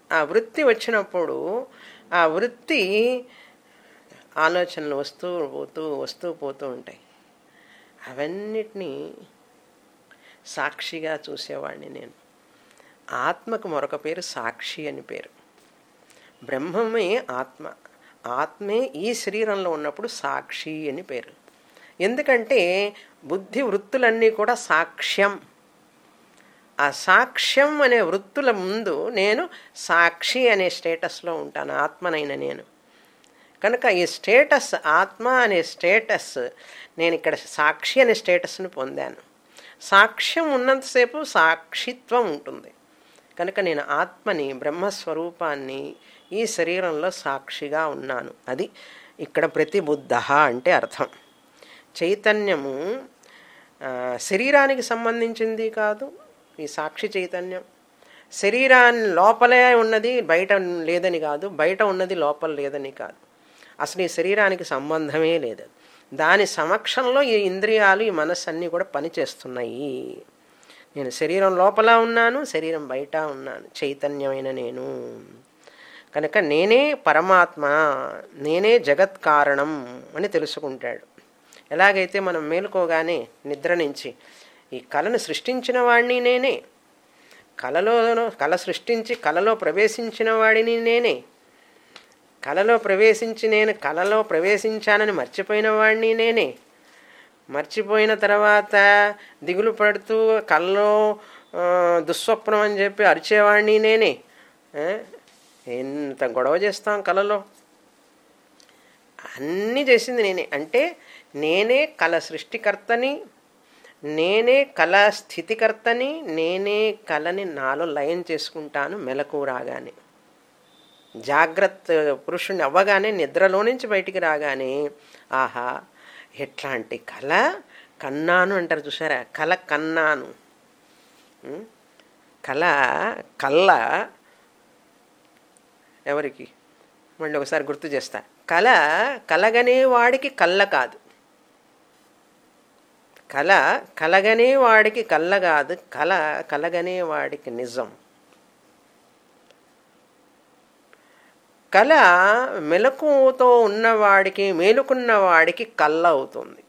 ఆ వృత్తి వచ్చినప్పుడు ఆ వృత్తి ఆలోచనలు వస్తూ పోతూ వస్తూ పోతూ ఉంటాయి అవన్నిటినీ సాక్షిగా చూసేవాడిని నేను ఆత్మకు మరొక పేరు సాక్షి అని పేరు బ్రహ్మమే ఆత్మ ఆత్మే ఈ శరీరంలో ఉన్నప్పుడు సాక్షి అని పేరు ఎందుకంటే బుద్ధి వృత్తులన్నీ కూడా సాక్ష్యం ఆ సాక్ష్యం అనే వృత్తుల ముందు నేను సాక్షి అనే స్టేటస్లో ఉంటాను ఆత్మనైన నేను కనుక ఈ స్టేటస్ ఆత్మ అనే స్టేటస్ నేను ఇక్కడ సాక్షి అనే స్టేటస్ను పొందాను సాక్ష్యం ఉన్నంతసేపు సాక్షిత్వం ఉంటుంది కనుక నేను ఆత్మని బ్రహ్మస్వరూపాన్ని ఈ శరీరంలో సాక్షిగా ఉన్నాను అది ఇక్కడ ప్రతిబుద్ధ అంటే అర్థం చైతన్యము శరీరానికి సంబంధించింది కాదు ఈ సాక్షి చైతన్యం శరీరాన్ని లోపలే ఉన్నది బయట లేదని కాదు బయట ఉన్నది లోపల లేదని కాదు అసలు ఈ శరీరానికి సంబంధమే లేదు దాని సమక్షంలో ఈ ఇంద్రియాలు ఈ మనస్సు అన్నీ కూడా పనిచేస్తున్నాయి నేను శరీరం లోపల ఉన్నాను శరీరం బయట ఉన్నాను చైతన్యమైన నేను కనుక నేనే పరమాత్మ నేనే జగత్ కారణం అని తెలుసుకుంటాడు ఎలాగైతే మనం మేలుకోగానే నిద్ర నుంచి ఈ కళను సృష్టించిన వాడిని నేనే కళలో కళ సృష్టించి కళలో ప్రవేశించిన వాడిని నేనే కళలో ప్రవేశించి నేను కళలో ప్రవేశించానని మర్చిపోయిన వాడిని నేనే మర్చిపోయిన తర్వాత దిగులు పడుతూ కళ్ళలో దుస్వప్నం అని చెప్పి అరిచేవాడిని నేనే ఎంత గొడవ చేస్తాం కళలో అన్నీ చేసింది నేనే అంటే నేనే కళ సృష్టికర్తని నేనే కళ స్థితికర్తని నేనే కళని నాలో లయం చేసుకుంటాను మెలకు రాగానే జాగ్రత్త పురుషుణ్ణి అవ్వగానే నిద్రలో నుంచి బయటికి రాగానే ఆహా ఎట్లాంటి కళ కన్నాను అంటారు చూసారా కళ కన్నాను కళ కళ్ళ ఎవరికి మళ్ళీ ఒకసారి గుర్తు చేస్తా కళ కలగనే వాడికి కళ్ళ కాదు కళ కలగనే వాడికి కళ్ళ కాదు కళ కలగనే వాడికి నిజం కళ మెలకుతో ఉన్నవాడికి మేలుకున్న వాడికి కళ్ళ అవుతుంది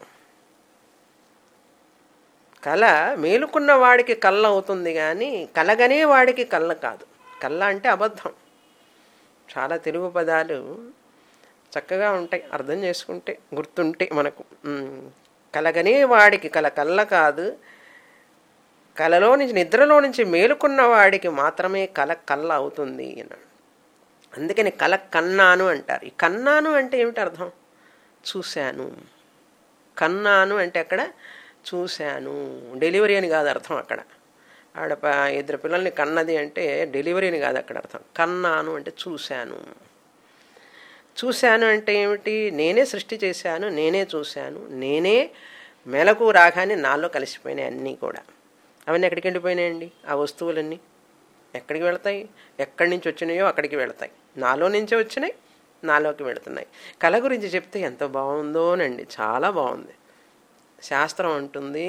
కళ మేలుకున్న వాడికి కళ్ళ అవుతుంది కానీ కలగనే వాడికి కళ్ళ కాదు కళ్ళ అంటే అబద్ధం చాలా తెలుగు పదాలు చక్కగా ఉంటాయి అర్థం చేసుకుంటే గుర్తుంటే మనకు కలగనే వాడికి కల కళ్ళ కాదు కలలో నుంచి నిద్రలో నుంచి మేలుకున్న వాడికి మాత్రమే కల కళ్ళ అవుతుంది అన్నాడు అందుకని కల కన్నాను అంటారు ఈ కన్నాను అంటే ఏమిటి అర్థం చూశాను కన్నాను అంటే అక్కడ చూశాను డెలివరీ అని కాదు అర్థం అక్కడ ఆడ ఇద్దరు పిల్లల్ని కన్నది అంటే డెలివరీ అని కాదు అక్కడ అర్థం కన్నాను అంటే చూశాను చూశాను అంటే ఏమిటి నేనే సృష్టి చేశాను నేనే చూశాను నేనే మెలకు రాగానే నాలో కలిసిపోయినాయి అన్నీ కూడా అవన్నీ ఎక్కడికి వెళ్ళిపోయినాయండి ఆ వస్తువులన్నీ ఎక్కడికి వెళతాయి ఎక్కడి నుంచి వచ్చినాయో అక్కడికి వెళతాయి నాలో నుంచే వచ్చినాయి నాలోకి వెళుతున్నాయి కళ గురించి చెప్తే ఎంత బాగుందోనండి చాలా బాగుంది శాస్త్రం అంటుంది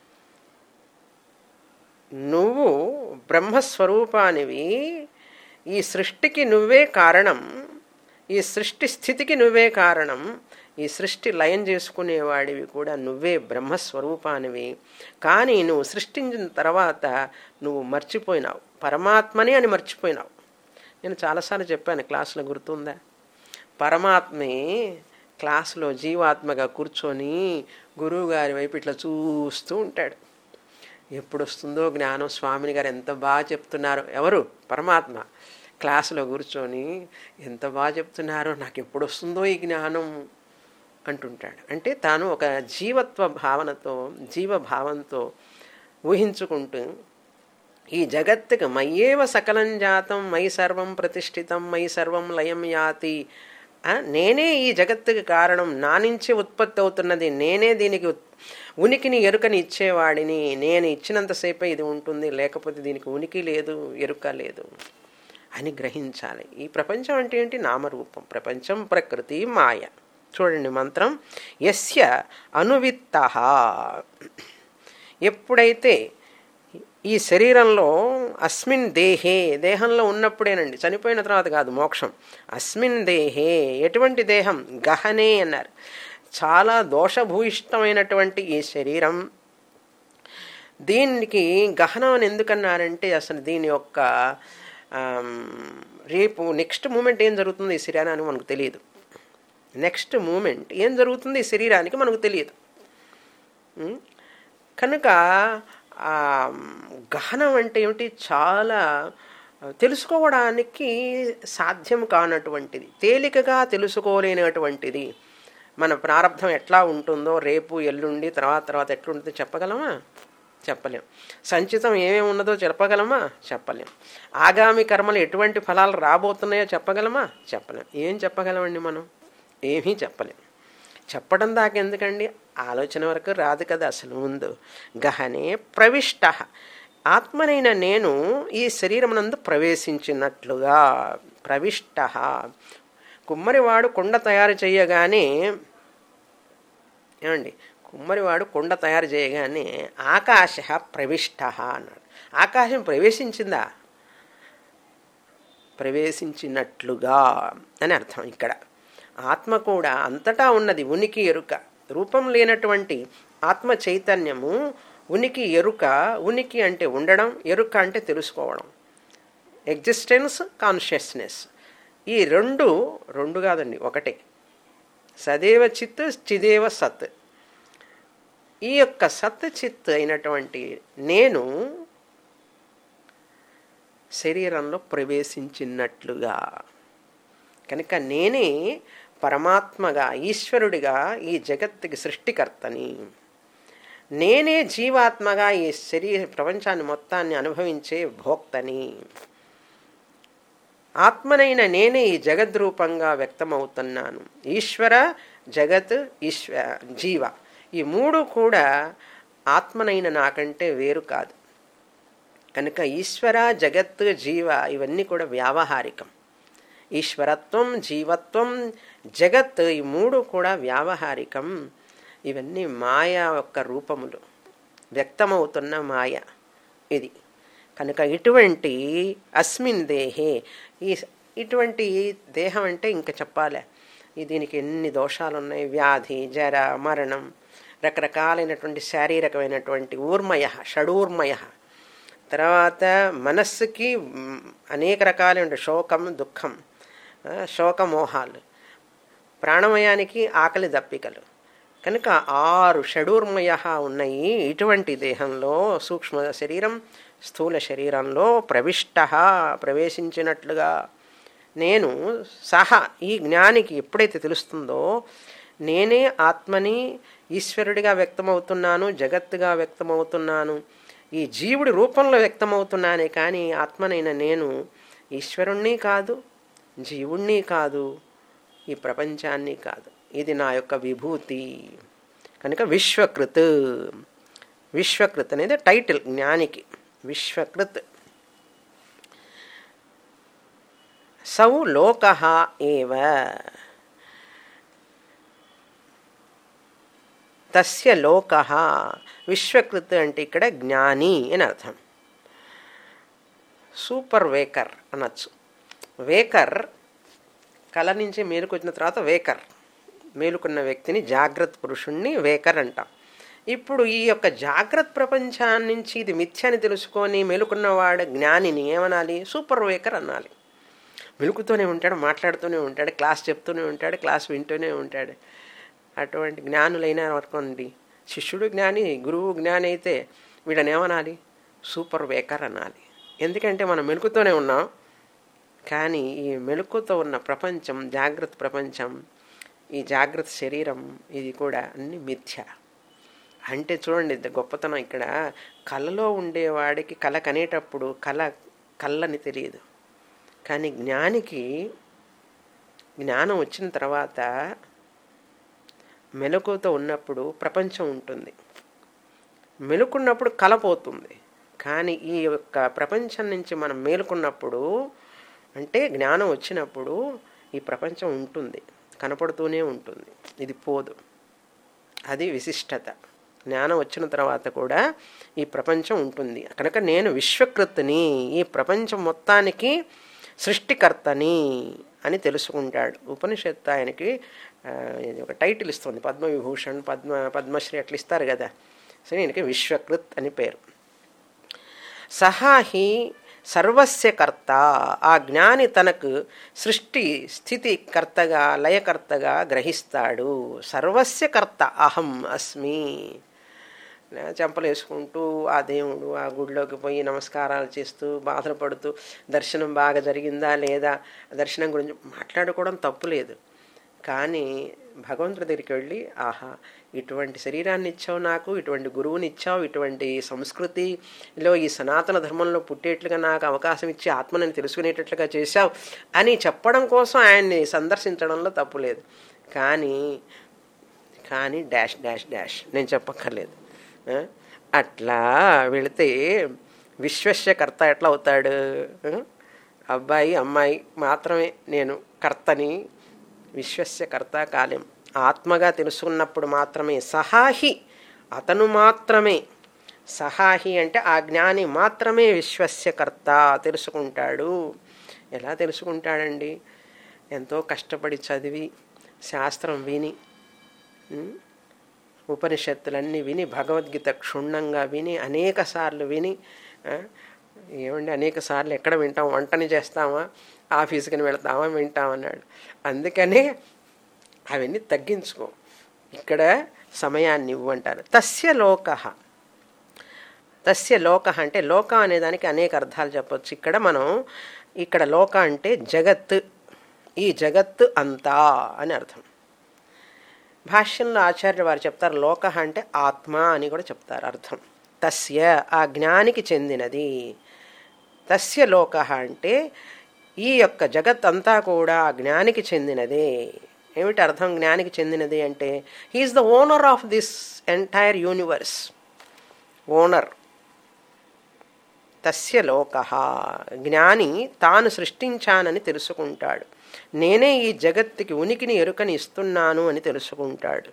నువ్వు బ్రహ్మస్వరూపానివి ఈ సృష్టికి నువ్వే కారణం ఈ సృష్టి స్థితికి నువ్వే కారణం ఈ సృష్టి లయం చేసుకునేవాడివి కూడా నువ్వే బ్రహ్మస్వరూపానివి కానీ నువ్వు సృష్టించిన తర్వాత నువ్వు మర్చిపోయినావు పరమాత్మని అని మర్చిపోయినావు నేను చాలాసార్లు చెప్పాను క్లాసులో గుర్తుందా పరమాత్మే క్లాసులో జీవాత్మగా కూర్చొని గురువు గారి వైపు ఇట్లా చూస్తూ ఉంటాడు ఎప్పుడు వస్తుందో జ్ఞానం స్వామిని గారు ఎంత బాగా చెప్తున్నారు ఎవరు పరమాత్మ క్లాసులో కూర్చొని ఎంత బాగా చెప్తున్నారో నాకు ఎప్పుడు వస్తుందో ఈ జ్ఞానం అంటుంటాడు అంటే తాను ఒక జీవత్వ భావనతో జీవభావంతో ఊహించుకుంటూ ఈ జగత్తుకు మయ్యేవ సకలం జాతం మై సర్వం ప్రతిష్ఠితం మై సర్వం లయం యాతి నేనే ఈ జగత్తుకి కారణం నా నుంచి ఉత్పత్తి అవుతున్నది నేనే దీనికి ఉనికిని ఎరుకని ఇచ్చేవాడిని నేను ఇచ్చినంతసేపే ఇది ఉంటుంది లేకపోతే దీనికి ఉనికి లేదు ఎరుక లేదు అని గ్రహించాలి ఈ ప్రపంచం అంటే ఏంటి నామరూపం ప్రపంచం ప్రకృతి మాయ చూడండి మంత్రం యస్య అనువిత్త ఎప్పుడైతే ఈ శరీరంలో అస్మిన్ దేహే దేహంలో ఉన్నప్పుడేనండి చనిపోయిన తర్వాత కాదు మోక్షం అస్మిన్ దేహే ఎటువంటి దేహం గహనే అన్నారు చాలా దోషభూయిష్టమైనటువంటి ఈ శరీరం దీనికి గహనం అని ఎందుకన్నారంటే అసలు దీని యొక్క ఆమ్, రేపు నెక్స్ట్ మూమెంట్ ఏం జరుగుతుంది ఈ శరీరానికి మనకు తెలియదు నెక్స్ట్ మూమెంట్ ఏం జరుగుతుంది ఈ శరీరానికి మనకు తెలియదు ఉం? కనుక ఆ గహనం అంటే ఏమిటి చాలా తెలుసుకోవడానికి సాధ్యం కానటువంటిది తేలికగా తెలుసుకోలేనటువంటిది మన ప్రారంభం ఎట్లా ఉంటుందో రేపు ఎల్లుండి తర్వాత తర్వాత ఎట్లుంటుందో చెప్పగలమా చెప్పలేం సంచితం ఏమేమి ఉన్నదో చెప్పగలమా చెప్పలేం ఆగామి కర్మలు ఎటువంటి ఫలాలు రాబోతున్నాయో చెప్పగలమా చెప్పలేం ఏం చెప్పగలమండి మనం ఏమీ చెప్పలేం చెప్పడం దాకా ఎందుకండి ఆలోచన వరకు రాదు కదా అసలు ముందు గహనే ప్రవిష్ట ఆత్మనైన నేను ఈ శరీరమునందు ప్రవేశించినట్లుగా ప్రవిష్ట కుమ్మరివాడు కొండ తయారు చేయగానే ఏమండి కుమ్మరివాడు కొండ తయారు చేయగానే ఆకాశ ప్రవిష్ట అన్నాడు ఆకాశం ప్రవేశించిందా ప్రవేశించినట్లుగా అని అర్థం ఇక్కడ ఆత్మ కూడా అంతటా ఉన్నది ఉనికి ఎరుక రూపం లేనటువంటి ఆత్మ చైతన్యము ఉనికి ఎరుక ఉనికి అంటే ఉండడం ఎరుక అంటే తెలుసుకోవడం ఎగ్జిస్టెన్స్ కాన్షియస్నెస్ ఈ రెండు రెండు కాదండి ఒకటే సదేవ చిత్ చిదేవ సత్ ఈ యొక్క సత్ చిత్ అయినటువంటి నేను శరీరంలో ప్రవేశించినట్లుగా కనుక నేనే పరమాత్మగా ఈశ్వరుడిగా ఈ జగత్తుకి సృష్టికర్తని నేనే జీవాత్మగా ఈ శరీర ప్రపంచాన్ని మొత్తాన్ని అనుభవించే భోక్తని ఆత్మనైన నేనే ఈ జగద్రూపంగా వ్యక్తమవుతున్నాను ఈశ్వర జగత్ ఈశ్వ జీవ ఈ మూడు కూడా ఆత్మనైన నాకంటే వేరు కాదు కనుక ఈశ్వర జగత్ జీవ ఇవన్నీ కూడా వ్యావహారికం ఈశ్వరత్వం జీవత్వం జగత్ ఈ మూడు కూడా వ్యావహారికం ఇవన్నీ మాయ యొక్క రూపములు వ్యక్తమవుతున్న మాయ ఇది కనుక ఇటువంటి అస్మిన్ దేహే ఈ ఇటువంటి దేహం అంటే ఇంకా చెప్పాలి ఈ దీనికి ఎన్ని దోషాలు ఉన్నాయి వ్యాధి జర మరణం రకరకాలైనటువంటి శారీరకమైనటువంటి ఊర్మయ షడూర్మయ తర్వాత మనస్సుకి మ్, అనేక రకాలైన శోకం దుఃఖం ఆ, శోకమోహాలు ప్రాణమయానికి ఆకలి దప్పికలు కనుక ఆరు షడూర్మయ ఉన్నాయి ఇటువంటి దేహంలో సూక్ష్మ శరీరం స్థూల శరీరంలో ప్రవిష్ట ప్రవేశించినట్లుగా నేను సహా ఈ జ్ఞానికి ఎప్పుడైతే తెలుస్తుందో నేనే ఆత్మని ఈశ్వరుడిగా వ్యక్తమవుతున్నాను జగత్తుగా వ్యక్తమవుతున్నాను ఈ జీవుడి రూపంలో వ్యక్తమవుతున్నానే కానీ ఆత్మనైన నేను ఈశ్వరుణ్ణి కాదు జీవుణ్ణి కాదు ఈ ప్రపంచాన్ని కాదు ఇది నా యొక్క విభూతి కనుక విశ్వకృత్ విశ్వకృత్ అనేది టైటిల్ జ్ఞానికి విశ్వకృత్ సౌ లోక ఏవ తస్య లోక విశ్వకృత్ అంటే ఇక్కడ జ్ఞాని అని అర్థం సూపర్ వేకర్ అనొచ్చు వేకర్ కళ నుంచి మేలుకొచ్చిన తర్వాత వేకర్ మేలుకున్న వ్యక్తిని జాగ్రత్త పురుషుణ్ణి వేకర్ అంటాం ఇప్పుడు ఈ యొక్క జాగ్రత్త ప్రపంచాన్ని నుంచి ఇది మిథ్య అని తెలుసుకొని మేలుకున్నవాడు జ్ఞానిని ఏమనాలి సూపర్ వేకర్ అనాలి మెలుకుతూనే ఉంటాడు మాట్లాడుతూనే ఉంటాడు క్లాస్ చెప్తూనే ఉంటాడు క్లాస్ వింటూనే ఉంటాడు అటువంటి జ్ఞానులైన అనుకోండి శిష్యుడు జ్ఞాని గురువు జ్ఞాని అయితే వీడని ఏమనాలి సూపర్ వేకర్ అనాలి ఎందుకంటే మనం మెలుకుతూనే ఉన్నాం కానీ ఈ మెలకుతో ఉన్న ప్రపంచం జాగ్రత్త ప్రపంచం ఈ జాగ్రత్త శరీరం ఇది కూడా అన్ని మిథ్య అంటే చూడండి ఇది గొప్పతనం ఇక్కడ కళలో ఉండేవాడికి కళ కనేటప్పుడు కళ కళ్ళని తెలియదు కానీ జ్ఞానికి జ్ఞానం వచ్చిన తర్వాత మెలకుతో ఉన్నప్పుడు ప్రపంచం ఉంటుంది మెలుకున్నప్పుడు కళ పోతుంది కానీ ఈ యొక్క ప్రపంచం నుంచి మనం మేలుకున్నప్పుడు అంటే జ్ఞానం వచ్చినప్పుడు ఈ ప్రపంచం ఉంటుంది కనపడుతూనే ఉంటుంది ఇది పోదు అది విశిష్టత జ్ఞానం వచ్చిన తర్వాత కూడా ఈ ప్రపంచం ఉంటుంది కనుక నేను విశ్వకృత్ని ఈ ప్రపంచం మొత్తానికి సృష్టికర్తని అని తెలుసుకుంటాడు ఉపనిషత్తు ఆయనకి ఆ, ఇది ఒక టైటిల్ ఇస్తుంది పద్మవిభూషణ్ పద్మ పద్మశ్రీ అట్లా ఇస్తారు కదా సో ఈయనకి విశ్వకృత్ అని పేరు సహాహి సర్వస్య కర్త ఆ జ్ఞాని తనకు సృష్టి స్థితి కర్తగా లయకర్తగా గ్రహిస్తాడు సర్వస్య కర్త అహం అస్మి చెంపలు వేసుకుంటూ ఆ దేవుడు ఆ గుడిలోకి పోయి నమస్కారాలు చేస్తూ బాధపడుతూ దర్శనం బాగా జరిగిందా లేదా దర్శనం గురించి మాట్లాడుకోవడం తప్పు లేదు కానీ భగవంతుడి దగ్గరికి వెళ్ళి ఆహా ఇటువంటి శరీరాన్ని ఇచ్చావు నాకు ఇటువంటి గురువుని ఇచ్చావు ఇటువంటి సంస్కృతిలో ఈ సనాతన ధర్మంలో పుట్టేట్లుగా నాకు అవకాశం ఇచ్చి ఆత్మని తెలుసుకునేటట్లుగా చేశావు అని చెప్పడం కోసం ఆయన్ని సందర్శించడంలో తప్పు లేదు కానీ కానీ డాష్ డాష్ డాష్ నేను చెప్పక్కర్లేదు ఆ? అట్లా వెళితే విశ్వస్యకర్త ఎట్లా అవుతాడు ఆ? అబ్బాయి అమ్మాయి మాత్రమే నేను కర్తని విశ్వస్య కర్త కాలేం ఆత్మగా తెలుసుకున్నప్పుడు మాత్రమే సహాహి అతను మాత్రమే సహాహి అంటే ఆ జ్ఞాని మాత్రమే విశ్వస్య కర్త తెలుసుకుంటాడు ఎలా తెలుసుకుంటాడండి ఎంతో కష్టపడి చదివి శాస్త్రం విని ఉం? ఉపనిషత్తులన్నీ విని భగవద్గీత క్షుణ్ణంగా విని అనేక సార్లు విని ఆ, ఏమండి అనేక సార్లు ఎక్కడ వింటాం వంటని చేస్తామా ఆఫీస్కి వెళ్తామా వింటామన్నాడు అందుకనే అవన్నీ తగ్గించుకో ఇక్కడ సమయాన్ని ఇవ్వంటారు తస్య లోక తస్య లోక అంటే లోక అనేదానికి అనేక అర్థాలు చెప్పొచ్చు ఇక్కడ మనం ఇక్కడ లోక అంటే జగత్ ఈ జగత్తు అంతా అని అర్థం భాష్యంలో ఆచార్య వారు చెప్తారు లోక అంటే ఆత్మ అని కూడా చెప్తారు అర్థం తస్య ఆ జ్ఞానికి చెందినది తస్య లోక అంటే ఈ యొక్క జగత్ అంతా కూడా ఆ జ్ఞానికి చెందినదే ఏమిటి అర్థం జ్ఞానికి చెందినది అంటే he is the owner of this entire universe owner తస్య లోక జ్ఞాని తాను సృష్టించానని తెలుసుకుంటాడు నేనే ఈ జగత్తుకి ఉనికిని ఎరుకని ఇస్తున్నాను అని తెలుసుకుంటాడు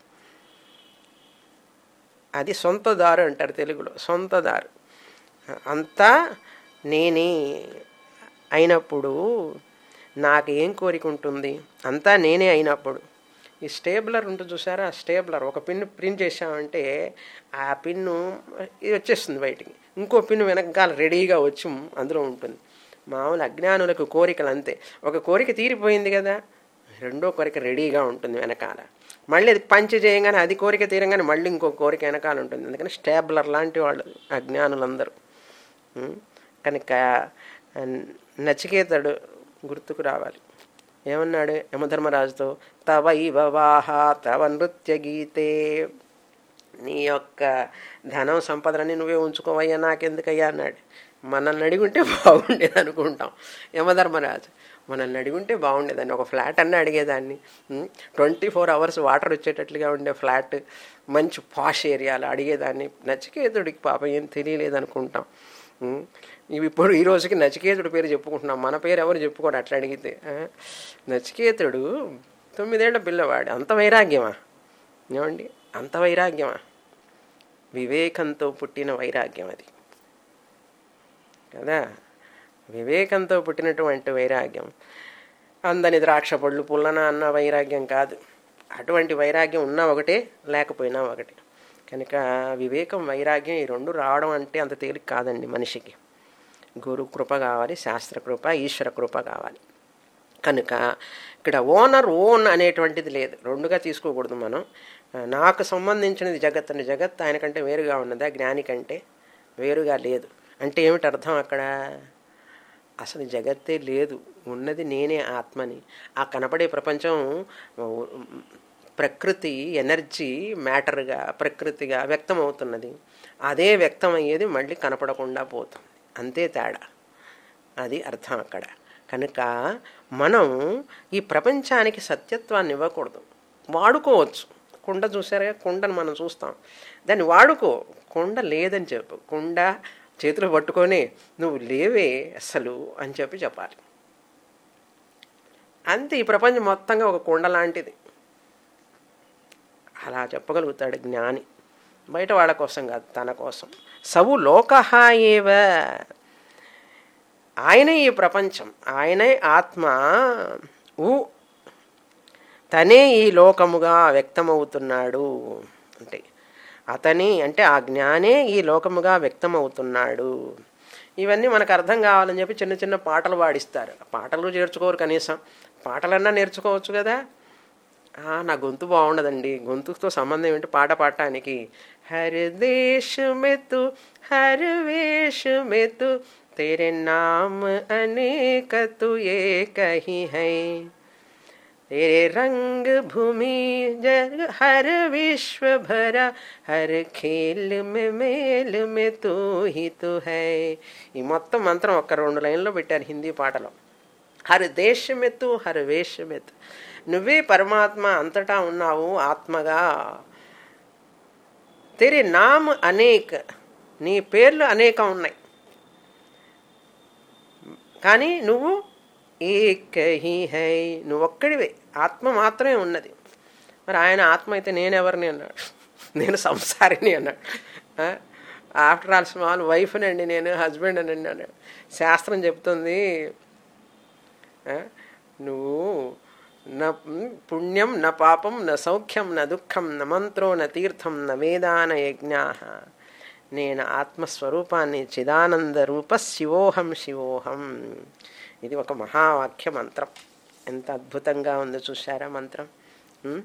అది సొంతదారు అంటారు తెలుగులో సొంతదారు అంతా నేనే అయినప్పుడు నాకు ఏం కోరిక ఉంటుంది అంతా నేనే అయినప్పుడు ఈ స్టేబులర్ ఉంటుంది చూసారా ఆ స్టేబులర్ ఒక పిన్ను ప్రింట్ చేసామంటే ఆ పిన్ను ఇది వచ్చేస్తుంది బయటికి ఇంకో పిన్ను వెనకాల రెడీగా వచ్చి అందులో ఉంటుంది మామూలు అజ్ఞానులకు కోరికలు అంతే ఒక కోరిక తీరిపోయింది కదా రెండో కోరిక రెడీగా ఉంటుంది వెనకాల మళ్ళీ అది పంచ చేయగానే అది కోరిక తీరంగానే మళ్ళీ ఇంకో కోరిక వెనకాల ఉంటుంది అందుకని స్టేబులర్ లాంటి వాళ్ళు అజ్ఞానులందరూ ఉం? కనుక ఆ, నచికేతడు గుర్తుకు రావాలి ఏమన్నాడు యమధర్మరాజుతో తవ ఇవ వాహ తవ నృత్య గీతే నీ యొక్క ధనం సంపదలని నువ్వే ఉంచుకోవయ్యా నాకెందుకయ్యా అన్నాడు మనల్ని అడిగుంటే బాగుండేది అనుకుంటాం యమధర్మరాజు మనల్ని అడిగుంటే బాగుండేదాన్ని ఒక ఫ్లాట్ అన్న అడిగేదాన్ని ట్వంటీ ఫోర్ అవర్స్ వాటర్ వచ్చేటట్లుగా ఉండే ఫ్లాట్ మంచి పాష్ ఏరియాలో అడిగేదాన్ని నచికేతుడికి పాపం ఏం తెలియలేదు అనుకుంటాం ఉం. ఇవి ఇప్పుడు ఈ రోజుకి నచికేతుడి పేరు చెప్పుకుంటున్నాం మన పేరు ఎవరు చెప్పుకోడు అట్లా అడిగితే ఆ? నచికేతుడు తొమ్మిదేళ్ల పిల్లవాడు అంత వైరాగ్యమా ఏమండి అంత వైరాగ్యమా వివేకంతో పుట్టిన వైరాగ్యం అది కదా వివేకంతో పుట్టినటువంటి వైరాగ్యం అందని ద్రాక్ష పళ్ళు పుల్లన అన్న వైరాగ్యం కాదు అటువంటి వైరాగ్యం ఉన్నా ఒకటే లేకపోయినా ఒకటే కనుక వివేకం వైరాగ్యం ఈ రెండు రావడం అంటే అంత తేలిక కాదండి మనిషికి గురు కృప కావాలి శాస్త్ర కృప ఈశ్వర కృప కావాలి కనుక ఇక్కడ ఓనర్ ఓన్ అనేటువంటిది లేదు రెండుగా తీసుకోకూడదు మనం నాకు సంబంధించినది జగత్ అని జగత్ ఆయన కంటే వేరుగా ఉన్నదా జ్ఞాని కంటే వేరుగా లేదు అంటే ఏమిటి అర్థం అక్కడ అసలు జగత్తే లేదు ఉన్నది నేనే ఆత్మని ఆ కనపడే ప్రపంచం ప్రకృతి ఎనర్జీ మ్యాటర్గా ప్రకృతిగా వ్యక్తమవుతున్నది అదే వ్యక్తమయ్యేది మళ్ళీ కనపడకుండా పోతుంది అంతే తేడా అది అర్థం అక్కడ కనుక మనం ఈ ప్రపంచానికి సత్యత్వాన్ని ఇవ్వకూడదు వాడుకోవచ్చు కుండ చూసారుగా కుండను మనం చూస్తాం దాన్ని వాడుకో కుండ లేదని చెప్పు కుండ చేతులు పట్టుకొని నువ్వు లేవే అసలు అని చెప్పి చెప్పాలి అంతే ఈ ప్రపంచం మొత్తంగా ఒక కుండ లాంటిది అలా చెప్పగలుగుతాడు జ్ఞాని బయట వాళ్ళ కోసం కాదు తన కోసం సవు లోక ఏవ ఆయనే ఈ ప్రపంచం ఆయనే ఆత్మ ఊ తనే ఈ లోకముగా వ్యక్తమవుతున్నాడు అంటే అతని అంటే ఆ జ్ఞానే ఈ లోకముగా వ్యక్తమవుతున్నాడు ఇవన్నీ మనకు అర్థం కావాలని చెప్పి చిన్న చిన్న పాటలు పాడిస్తారు పాటలు చేర్చుకోరు కనీసం పాటలన్నా నేర్చుకోవచ్చు కదా ఆ, నా గొంతు బాగుండదండి గొంతుతో సంబంధం ఏంటి పాట పాడటానికి హర్ దేశ్ మే తు హర్ వేష మే తు तेरे नाम अनेक तू एक ही है तेरे रंग भूमि जग हर विश्व भरा हर खेल में मेल में तू ही तू है ఈ మొత్తం మంత్రం ఒక్క రెండు లైన్లో పెట్టారు హిందీ పాటలో హర్ దేశమెత్తు హర్ వేషమెత్తు నువ్వే పరమాత్మ అంతటా ఉన్నావు ఆత్మగా తెరి నామ్ అనేక్ నీ పేర్లు అనేకం ఉన్నాయి కానీ నువ్వు ఏక హీ హై నువ్వు ఒక్కడివే ఆత్మ మాత్రమే ఉన్నది మరి ఆయన ఆత్మ అయితే నేనెవరిని అన్నాడు నేను సంసారిని అన్నాడు ఆఫ్టర్ ఆల్ స్మాల్ వైఫ్ని అండి నేను హస్బెండ్ అని అన్నాడు శాస్త్రం చెప్తుంది ఆ, నువ్వు న పుణ్యం న పాపం న సౌఖ్యం న దుఃఖం న మంత్రో న తీర్థం న వేదాన యజ్ఞా నేను ఆత్మస్వరూపాన్ని చిదానంద రూప శివోహం శివోహం ఇది ఒక మహావాక్య మంత్రం ఎంత అద్భుతంగా ఉందో చూశారా మంత్రం ఉం?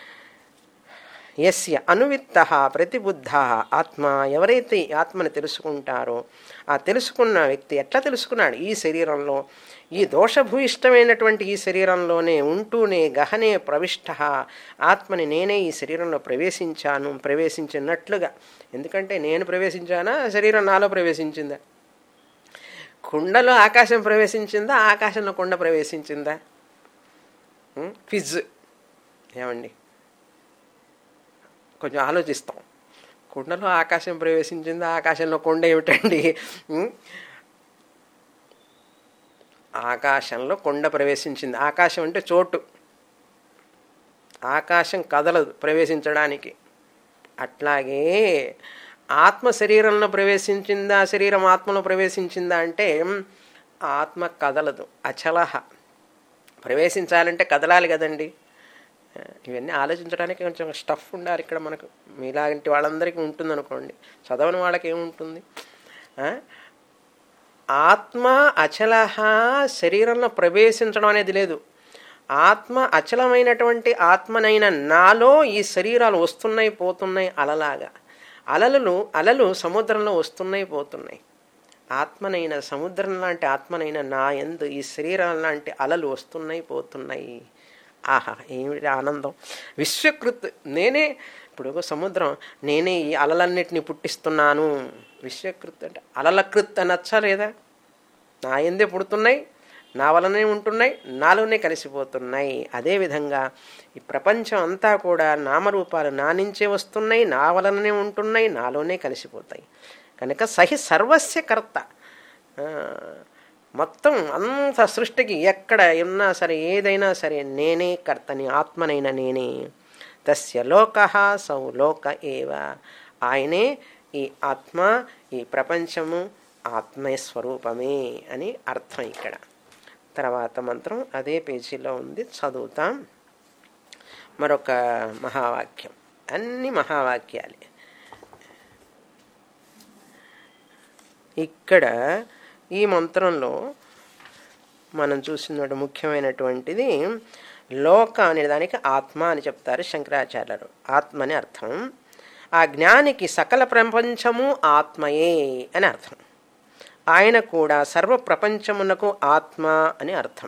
యస్య అనువిత్త ప్రతిబుద్ధ ఆత్మ ఎవరైతే ఈ ఆత్మని తెలుసుకుంటారో ఆ తెలుసుకున్న వ్యక్తి ఎట్లా తెలుసుకున్నాడు ఈ శరీరంలో ఈ దోషభూయిష్టమైనటువంటి ఈ శరీరంలోనే ఉంటూనే గహనే ప్రవిష్ట ఆత్మని నేనే ఈ శరీరంలో ప్రవేశించాను ప్రవేశించినట్లుగా ఎందుకంటే నేను ప్రవేశించానా శరీరం నాలో ప్రవేశించిందా కుండలో ఆకాశం ప్రవేశించిందా ఆకాశంలో కుండ ప్రవేశించిందా ఉం? ఫిజ్ ఏమండి కొంచెం ఆలోచిస్తాం కుండలో ఆకాశం ప్రవేశించిందా ఆకాశంలో కొండ ఏమిటండి ఉం? ఆకాశంలో కొండ ప్రవేశించింది ఆకాశం అంటే చోటు ఆకాశం కదలదు ప్రవేశించడానికి అట్లాగే ఆత్మ శరీరంలో ప్రవేశించిందా శరీరం ఆత్మలో ప్రవేశించిందా అంటే ఆత్మ కదలదు అచలహ ప్రవేశించాలంటే కదలాలి కదండి ఇవన్నీ ఆలోచించడానికి కొంచెం స్టఫ్ ఉండాలి ఇక్కడ మనకు మీలాంటి వాళ్ళందరికీ ఉంటుంది అనుకోండి చదవని వాళ్ళకి ఏముంటుంది ఆ? ఆత్మ అచల శరీరంలో ప్రవేశించడం అనేది లేదు ఆత్మ అచలమైనటువంటి ఆత్మనైన నాలో ఈ శరీరాలు వస్తున్నాయి పోతున్నాయి అలలాగా అలలు అలలు సముద్రంలో వస్తున్నాయి పోతున్నాయి ఆత్మనైన సముద్రం లాంటి ఆత్మనైన నా ఎందు ఈ శరీరం లాంటి అలలు వస్తున్నాయి పోతున్నాయి ఆహా ఏమిటి ఆనందం విశ్వకృత్ నేనే ఇప్పుడు సముద్రం నేనే ఈ అలలన్నిటిని పుట్టిస్తున్నాను విశ్వకృత్ అంటే అలలకృత్ అనొచ్చా లేదా నా ఎందే పుడుతున్నాయి నా వలనే ఉంటున్నాయి నాలోనే కలిసిపోతున్నాయి అదేవిధంగా ఈ ప్రపంచం అంతా కూడా నామరూపాలు నా నుంచే వస్తున్నాయి నా వలననే ఉంటున్నాయి నాలోనే కలిసిపోతాయి కనుక సహి సర్వస్య కర్త ఆ, మొత్తం అంత సృష్టికి ఎక్కడ ఉన్నా సరే ఏదైనా సరే నేనే కర్తని ఆత్మనైన నేనే తస్య లోక సౌ లోక ఏవ ఆయనే ఈ ఆత్మ ఈ ప్రపంచము ఆత్మే స్వరూపమే అని అర్థం ఇక్కడ తర్వాత మంత్రం అదే పేజీలో ఉంది చదువుతాం మరొక మహావాక్యం అన్ని మహావాక్యాలే ఇక్కడ ఈ మంత్రంలో మనం చూసినటువంటి ముఖ్యమైనటువంటిది లోక అనే దానికి ఆత్మ అని చెప్తారు శంకరాచార్యులు ఆత్మ అని అర్థం ఆ జ్ఞానికి సకల ప్రపంచము ఆత్మయే అని అర్థం ఆయన కూడా సర్వ ప్రపంచమునకు ఆత్మ అని అర్థం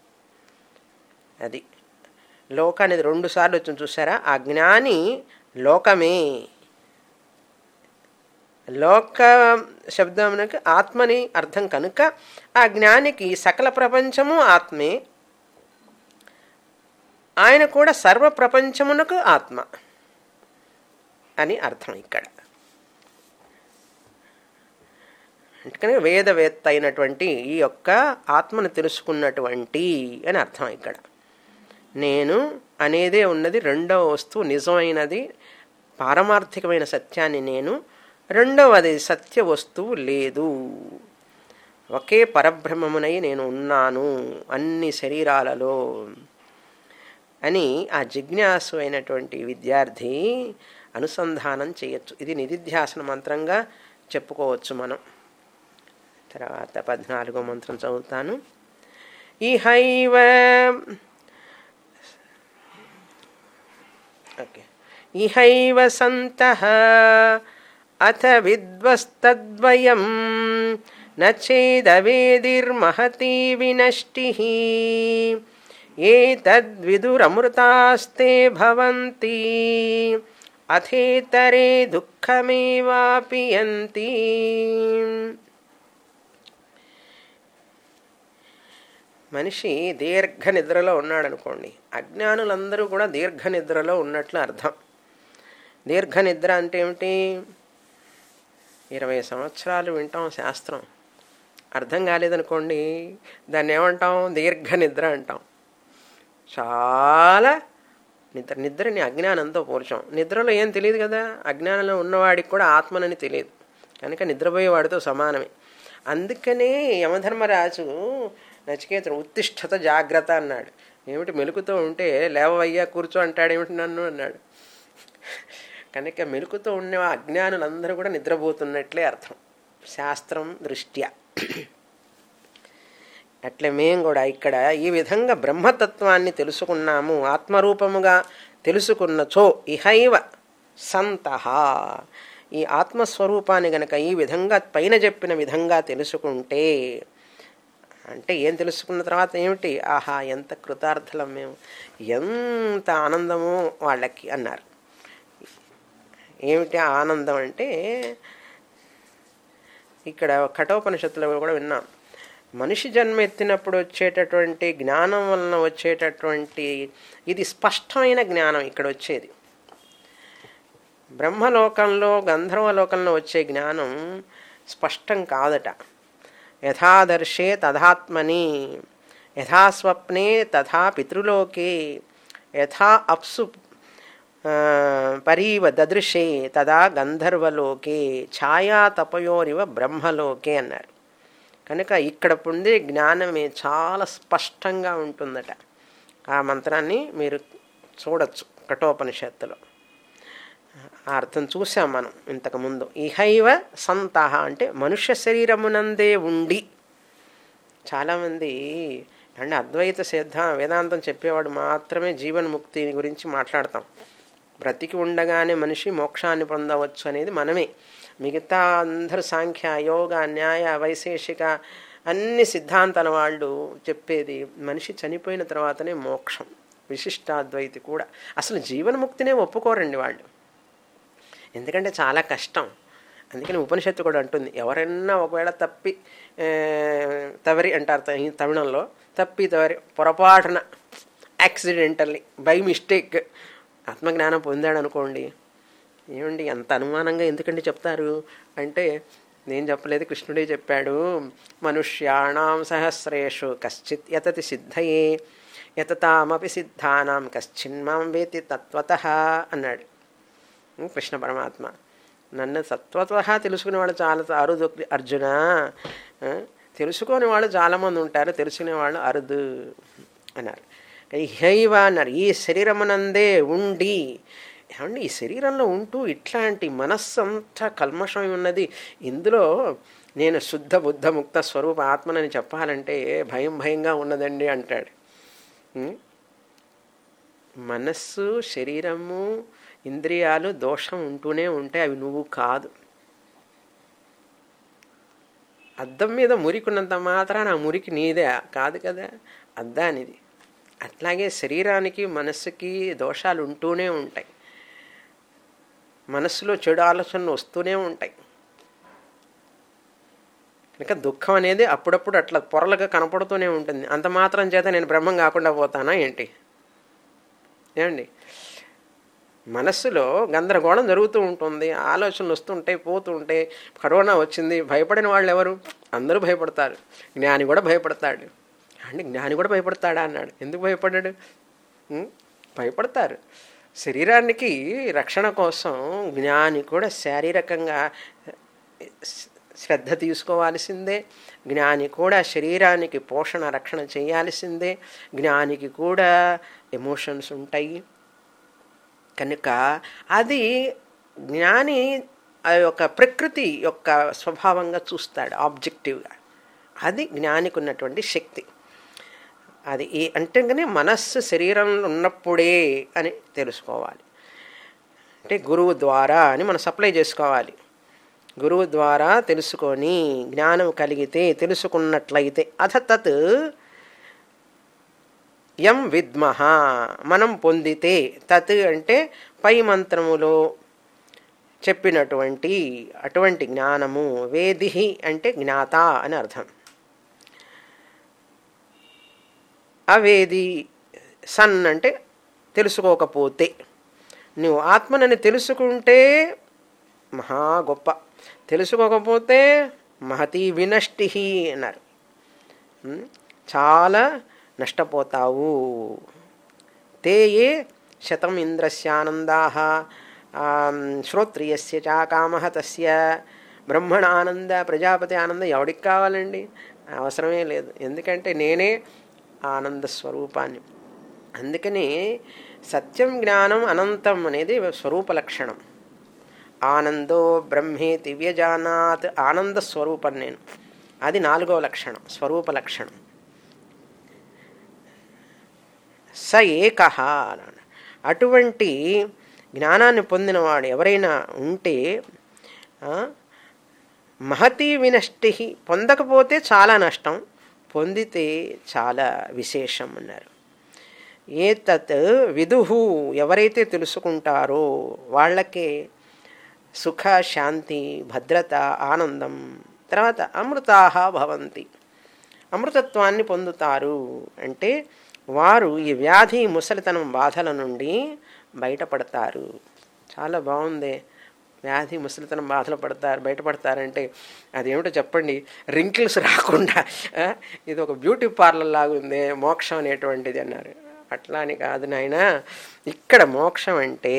అది లోక అనేది రెండు సార్లు వచ్చింది చూసారా ఆ జ్ఞాని లోకమే లోక శబ్దమునకు ఆత్మని అర్థం కనుక ఆ జ్ఞానికి సకల ప్రపంచము ఆత్మే ఆయన కూడా సర్వ ప్రపంచమునకు ఆత్మ అని అర్థం ఇక్కడ అందుకని వేదవేత్త అయినటువంటి ఈ యొక్క ఆత్మను తెలుసుకున్నటువంటి అని అర్థం ఇక్కడ నేను అనేదే ఉన్నది రెండవ వస్తువు నిజమైనది పారమార్థికమైన సత్యాన్ని నేను రెండవది సత్య వస్తువు లేదు ఒకే పరబ్రహ్మమునై నేను ఉన్నాను అన్ని శరీరాలలో అని ఆ జిజ్ఞాసు అయినటువంటి విద్యార్థి అనుసంధానం చేయొచ్చు ఇది నిధిధ్యాసన మంత్రంగా చెప్పుకోవచ్చు మనం తర్వాత పద్నాలుగో మంత్రం చదువుతాను ఇహైవ ఓకే ఇహైవ సంతః అథ విద్వస్తద్వయం నచేదవేదిర్మహతి వినష్టి ఏతద్విదురమృతాస్తే భవంతి అథేతరే దుఃఖమేవాపి యంతి మనిషి దీర్ఘ నిద్రలో ఉన్నాడు అనుకోండి అజ్ఞానులందరూ కూడా దీర్ఘ నిద్రలో ఉన్నట్లు అర్థం దీర్ఘ నిద్ర అంటే ఏమిటి ఇరవై సంవత్సరాలు వింటాం శాస్త్రం అర్థం కాలేదనుకోండి దాన్ని ఏమంటాం దీర్ఘ నిద్ర అంటాం చాలా నిద్ర నిద్రని అజ్ఞానంతో పోల్చాం నిద్రలో ఏం తెలియదు కదా అజ్ఞానంలో ఉన్నవాడికి కూడా ఆత్మనని తెలియదు కనుక నిద్రపోయేవాడితో సమానమే అందుకనే యమధర్మరాజు నచికేతుడు ఉత్తిష్టత జాగ్రత్త అన్నాడు ఏమిటి మెలుకుతో ఉంటే లేవయ్యా కూర్చో అంటాడు ఏమిటి నన్ను అన్నాడు కనుక మెలుకుతో ఉన్న అజ్ఞానులందరూ కూడా నిద్రపోతున్నట్లే అర్థం శాస్త్రం దృష్ట్యా అట్లే మేం కూడా ఇక్కడ ఈ విధంగా బ్రహ్మతత్వాన్ని తెలుసుకున్నాము ఆత్మరూపముగా తెలుసుకున్నచో ఇహైవ సంతహ ఈ ఆత్మస్వరూపాన్ని గనక ఈ విధంగా పైన చెప్పిన విధంగా తెలుసుకుంటే అంటే ఏం తెలుసుకున్న తర్వాత ఏమిటి ఆహా ఎంత కృతార్థలం మేము ఎంత ఆనందమో వాళ్ళకి అన్నారు ఏమిటి ఆనందం అంటే ఇక్కడ కఠోపనిషత్తులో కూడా విన్నాం మనిషి జన్మ ఎత్తినప్పుడు వచ్చేటటువంటి జ్ఞానం వలన వచ్చేటటువంటి ఇది స్పష్టమైన జ్ఞానం ఇక్కడ వచ్చేది బ్రహ్మలోకంలో గంధర్వలోకంలో వచ్చే జ్ఞానం స్పష్టం కాదట యథాదర్శే తథాత్మని యథా స్వప్నే తథా పితృలోకే యథా అప్సు పరీవ దదృశే తదా గంధర్వలోకే ఛాయా తపయోరివ బ్రహ్మలోకే అన్నారు కనుక ఇక్కడ పొందే జ్ఞానమే చాలా స్పష్టంగా ఉంటుందట ఆ మంత్రాన్ని మీరు చూడొచ్చు కఠోపనిషత్తులో ఆ అర్థం చూసాం మనం ఇంతకుముందు ఇహైవ సంతహ అంటే మనుష్య శరీరమునందే ఉండి చాలామంది అంటే అద్వైత సిద్ధ వేదాంతం చెప్పేవాడు మాత్రమే జీవన్ముక్తి గురించి మాట్లాడతాం బ్రతికి ఉండగానే మనిషి మోక్షాన్ని పొందవచ్చు అనేది మనమే మిగతా అందరు సాంఖ్య యోగ న్యాయ వైశేషిక అన్ని సిద్ధాంతాల వాళ్ళు చెప్పేది మనిషి చనిపోయిన తర్వాతనే మోక్షం విశిష్టాద్వైతి కూడా అసలు జీవన్ముక్తినే ఒప్పుకోరండి వాళ్ళు ఎందుకంటే చాలా కష్టం అందుకని ఉపనిషత్తు కూడా అంటుంది ఎవరైనా ఒకవేళ తప్పి తవరి అంటారు తమిళంలో తప్పి తవరి పొరపాటున యాక్సిడెంటల్లీ బై మిస్టేక్ ఆత్మజ్ఞానం పొందాడు అనుకోండి ఏమండి అంత అనుమానంగా ఎందుకండి చెప్తారు అంటే నేను చెప్పలేదు కృష్ణుడే చెప్పాడు మనుష్యాణం సహస్రేషు కశ్చిత్ యతతి సిద్ధయే యతతామపి సిద్ధానాం కశ్చిన్మాం వేతి తత్వత అన్నాడు కృష్ణ పరమాత్మ నన్ను తత్వత తెలుసుకునేవాడు చాలా అరుదు అర్జున తెలుసుకునే వాళ్ళు చాలామంది ఉంటారు తెలుసుకునే వాళ్ళు అరుదు అన్నారు హైవ అన్నారు ఈ శరీరమునందే ఉండి ఏమండి ఈ శరీరంలో ఉంటూ ఇట్లాంటి మనస్సు అంతా కల్మషమై ఉన్నది ఇందులో నేను శుద్ధ బుద్ధ ముక్త స్వరూప ఆత్మనని చెప్పాలంటే భయం భయంగా ఉన్నదండి అంటాడు మనస్సు శరీరము ఇంద్రియాలు దోషం ఉంటూనే ఉంటాయి అవి నువ్వు కాదు అద్దం మీద మురికున్నంత మాత్రాన ఆ మురికి నీదే కాదు కదా అద్దానిది అట్లాగే శరీరానికి మనస్సుకి దోషాలు ఉంటూనే ఉంటాయి మనస్సులో చెడు ఆలోచనలు వస్తూనే ఉంటాయి కనుక దుఃఖం అనేది అప్పుడప్పుడు అట్లా పొరలుగా కనపడుతూనే ఉంటుంది అంత మాత్రం చేత నేను బ్రహ్మం కాకుండా పోతానా ఏంటి ఏమండి మనస్సులో గందరగోళం జరుగుతూ ఉంటుంది ఆలోచనలు వస్తుంటాయి పోతూ ఉంటాయి కరోనా వచ్చింది భయపడిన వాళ్ళు ఎవరు అందరూ భయపడతారు జ్ఞాని కూడా భయపడతాడు అంటే జ్ఞాని కూడా భయపడతాడా అన్నాడు ఎందుకు భయపడ్డాడు భయపడతారు శరీరానికి రక్షణ కోసం జ్ఞాని కూడా శారీరకంగా శ్రద్ధ తీసుకోవాల్సిందే జ్ఞాని కూడా శరీరానికి పోషణ రక్షణ చేయాల్సిందే జ్ఞానికి కూడా ఎమోషన్స్ ఉంటాయి కనుక అది జ్ఞాని ఆ యొక్క ప్రకృతి యొక్క స్వభావంగా చూస్తాడు ఆబ్జెక్టివ్గా అది జ్ఞానికి ఉన్నటువంటి శక్తి అది ఏ అంటే కానీ మనస్సు శరీరంలో ఉన్నప్పుడే అని తెలుసుకోవాలి అంటే గురువు ద్వారా అని మనం సప్లై చేసుకోవాలి గురువు ద్వారా తెలుసుకొని జ్ఞానం కలిగితే తెలుసుకున్నట్లయితే అథ తత్ యం విద్మహ మనం పొందితే తత్ అంటే పై మంత్రములో చెప్పినటువంటి అటువంటి జ్ఞానము వేదిహి అంటే జ్ఞాత అని అర్థం అవేది సన్ అంటే తెలుసుకోకపోతే నువ్వు ఆత్మనని తెలుసుకుంటే మహా గొప్ప తెలుసుకోకపోతే మహతి వినష్టి అన్నారు ఉమ్, చాలా నష్టపోతావు తే ఏ శతం ఇంద్రస్యానందా శ్రోత్రియస్య చాకామ తస్య బ్రహ్మణ ఆనంద ప్రజాపతి ఆనంద ఎవడికి కావాలండి అవసరమే లేదు ఎందుకంటే నేనే ఆనంద స్వరూపాన్ని అందుకని సత్యం జ్ఞానం అనంతం అనేది స్వరూప లక్షణం ఆనందో బ్రహ్మేతి వ్యజానాత్ ఆనంద స్వరూపం నేను అది నాలుగవ లక్షణం స్వరూప లక్షణం స ఏక అన్నాడు అటువంటి జ్ఞానాన్ని పొందినవాడు ఎవరైనా ఉంటే ఆ, మహతి వినష్టి పొందకపోతే చాలా నష్టం పొందితే చాలా విశేషం అన్నారు ఏతత్ విదుహు ఎవరైతే తెలుసుకుంటారో వాళ్ళకే సుఖ శాంతి భద్రత ఆనందం తర్వాత అమృతాహ భవంతి అమృతత్వాన్ని పొందుతారు అంటే వారు ఈ వ్యాధి ముసలితనం బాధల నుండి బయటపడతారు చాలా బాగుంది వ్యాధి ముసలితనం బాధలు పడతారు బయటపడతారంటే అదేమిటో చెప్పండి రింకిల్స్ రాకుండా ఆ, ఇది ఒక బ్యూటీ పార్లర్ లాగా ఉంది మోక్షం అనేటువంటిది అన్నారు అట్లా అని కాదు నాయన ఇక్కడ మోక్షం అంటే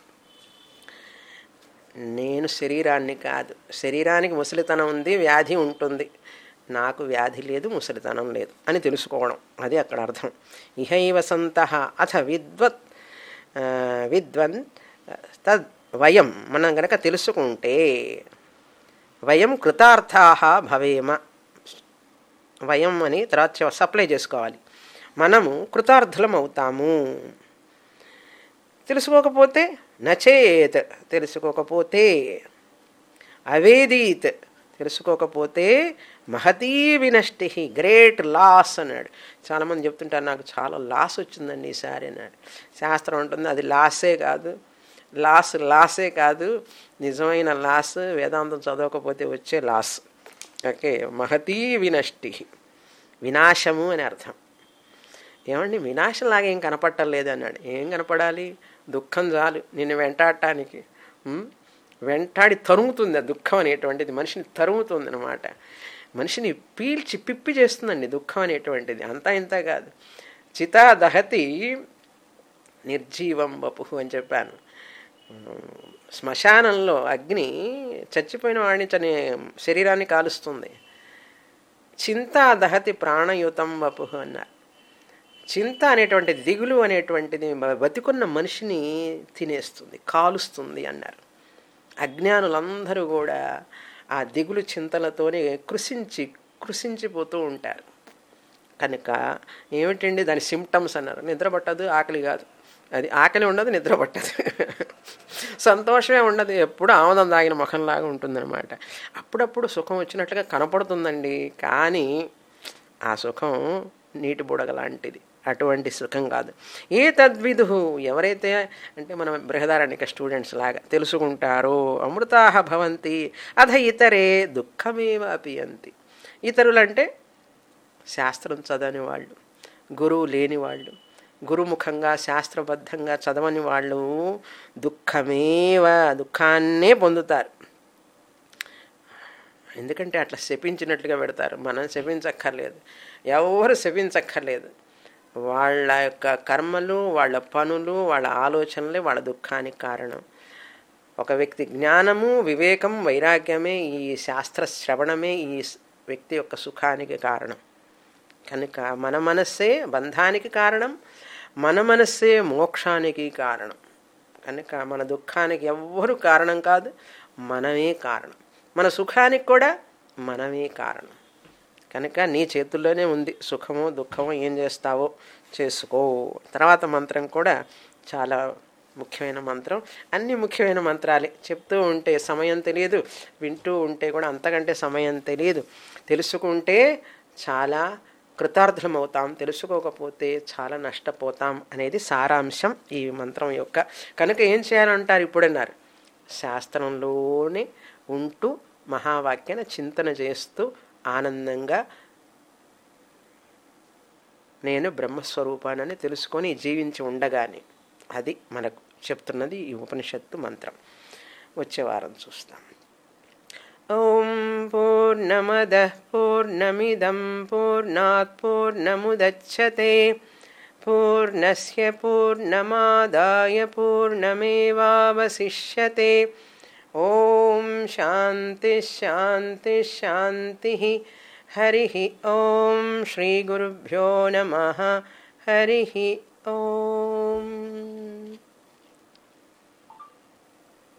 నేను శరీరాన్ని కాదు శరీరానికి ముసలితనం ఉంది వ్యాధి ఉంటుంది నాకు వ్యాధి లేదు ముసలితనం లేదు అని తెలుసుకోవడం అది అక్కడ అర్థం ఇహైవ సంత అథ విద్వత్ ఆ, విద్వన్ తద్ వయం మనం గనక తెలుసుకుంటే వయం కృతార్థా భవేమ వయం అని తర్వాత సప్లై చేసుకోవాలి మనము కృతార్థులం అవుతాము తెలుసుకోకపోతే నచేత్ తెలుసుకోకపోతే అవేదీత్ తెలుసుకోకపోతే మహతీ వినష్టి గ్రేట్ లాస్ అన్నాడు చాలామంది చెప్తుంటారు నాకు చాలా లాస్ వచ్చిందండి ఈసారి అన్నాడు శాస్త్రం ఉంటుంది అది లాసే కాదు లాస్ లాసే కాదు నిజమైన లాస్ వేదాంతం చదవకపోతే వచ్చే లాస్ ఓకే మహతీ వినష్టి వినాశము అని అర్థం ఏమండి వినాశంలాగా ఏం కనపట్టలేదు అన్నాడు ఏం కనపడాలి దుఃఖం చాలు నిన్ను వెంటాడటానికి ఉం? వెంటాడి తరుముతుంది ఆ దుఃఖం అనేటువంటిది మనిషిని తరుముతుంది అనమాట మనిషిని పీల్చి పిప్పి చేస్తుందండి దుఃఖం అనేటువంటిది అంతా ఇంత కాదు చితా దహతి నిర్జీవం వపు అని చెప్పాను శ్మశానంలో అగ్ని చచ్చిపోయిన వాడిని చని శరీరాన్ని కాలుస్తుంది చింతా దహతి ప్రాణయుతం వపు అన్నారు చింత అనేటువంటిది దిగులు అనేటువంటిది బతికున్న మనిషిని తినేస్తుంది కాలుస్తుంది అన్నారు అజ్ఞానులందరూ కూడా ఆ దిగులు చింతలతోనే కృషించి కృషించిపోతూ ఉంటారు కనుక ఏమిటండి దాని సిమ్టమ్స్ అన్నారు నిద్ర పట్టదు ఆకలి కాదు అది ఆకలి ఉండదు నిద్ర పట్టదు సంతోషమే ఉండదు ఎప్పుడు ఆమదం తాగిన ముఖంలాగా ఉంటుందన్నమాట అప్పుడప్పుడు సుఖం వచ్చినట్లుగా కనపడుతుందండి కానీ ఆ సుఖం నీటి బుడగ లాంటిది అటువంటి సుఖం కాదు ఏ తద్విధు ఎవరైతే అంటే మన బృహదారణిక స్టూడెంట్స్ లాగా తెలుసుకుంటారో అమృతాహ భవంతి అధ ఇతరే దుఃఖమేవ అపియంతి ఇతరులంటే శాస్త్రం చదవని వాళ్ళు గురువు లేని వాళ్ళు గురుముఖంగా శాస్త్రబద్ధంగా చదవని వాళ్ళు దుఃఖమేవ దుఃఖాన్నే పొందుతారు ఎందుకంటే అట్లా శపించినట్లుగా పెడతారు మనం శపించక్కర్లేదు ఎవరు శపించక్కర్లేదు వాళ్ళ యొక్క కర్మలు వాళ్ళ పనులు వాళ్ళ ఆలోచనలే వాళ్ళ దుఃఖానికి కారణం ఒక వ్యక్తి జ్ఞానము వివేకం వైరాగ్యమే ఈ శాస్త్ర శ్రవణమే ఈ వ్యక్తి యొక్క సుఖానికి కారణం కనుక మన మనస్సే బంధానికి కారణం మన మనస్సే మోక్షానికి కారణం కనుక మన దుఃఖానికి ఎవ్వరు కారణం కాదు మనమే కారణం మన సుఖానికి కూడా మనమే కారణం కనుక నీ చేతుల్లోనే ఉంది సుఖమో దుఃఖమో ఏం చేస్తావో చేసుకో తర్వాత మంత్రం కూడా చాలా ముఖ్యమైన మంత్రం అన్ని ముఖ్యమైన మంత్రాలే చెప్తూ ఉంటే సమయం తెలియదు వింటూ ఉంటే కూడా అంతకంటే సమయం తెలియదు తెలుసుకుంటే చాలా కృతార్థులం అవుతాం తెలుసుకోకపోతే చాలా నష్టపోతాం అనేది సారాంశం ఈ మంత్రం యొక్క కనుక ఏం చేయాలంటారు ఇప్పుడన్నారు శాస్త్రంలోనే ఉంటూ మహావాక్యాన్ని చింతన చేస్తూ ఆనందంగా నేను బ్రహ్మస్వరూపానని తెలుసుకొని జీవించి ఉండగానే అది మనకు చెప్తున్నది ఈ ఉపనిషత్తు మంత్రం వచ్చే వారం చూస్తాం ఓం పూర్ణమద పూర్ణమిదం పూర్ణాత్ పూర్ణముదచ్చతే పూర్ణస్య పూర్ణమాదాయ పూర్ణమేవావశిష్యతే ఓం శాంతి శాంతి శాంతి హరి ఓం శ్రీ గురుభ్యో నమ హరి ఓం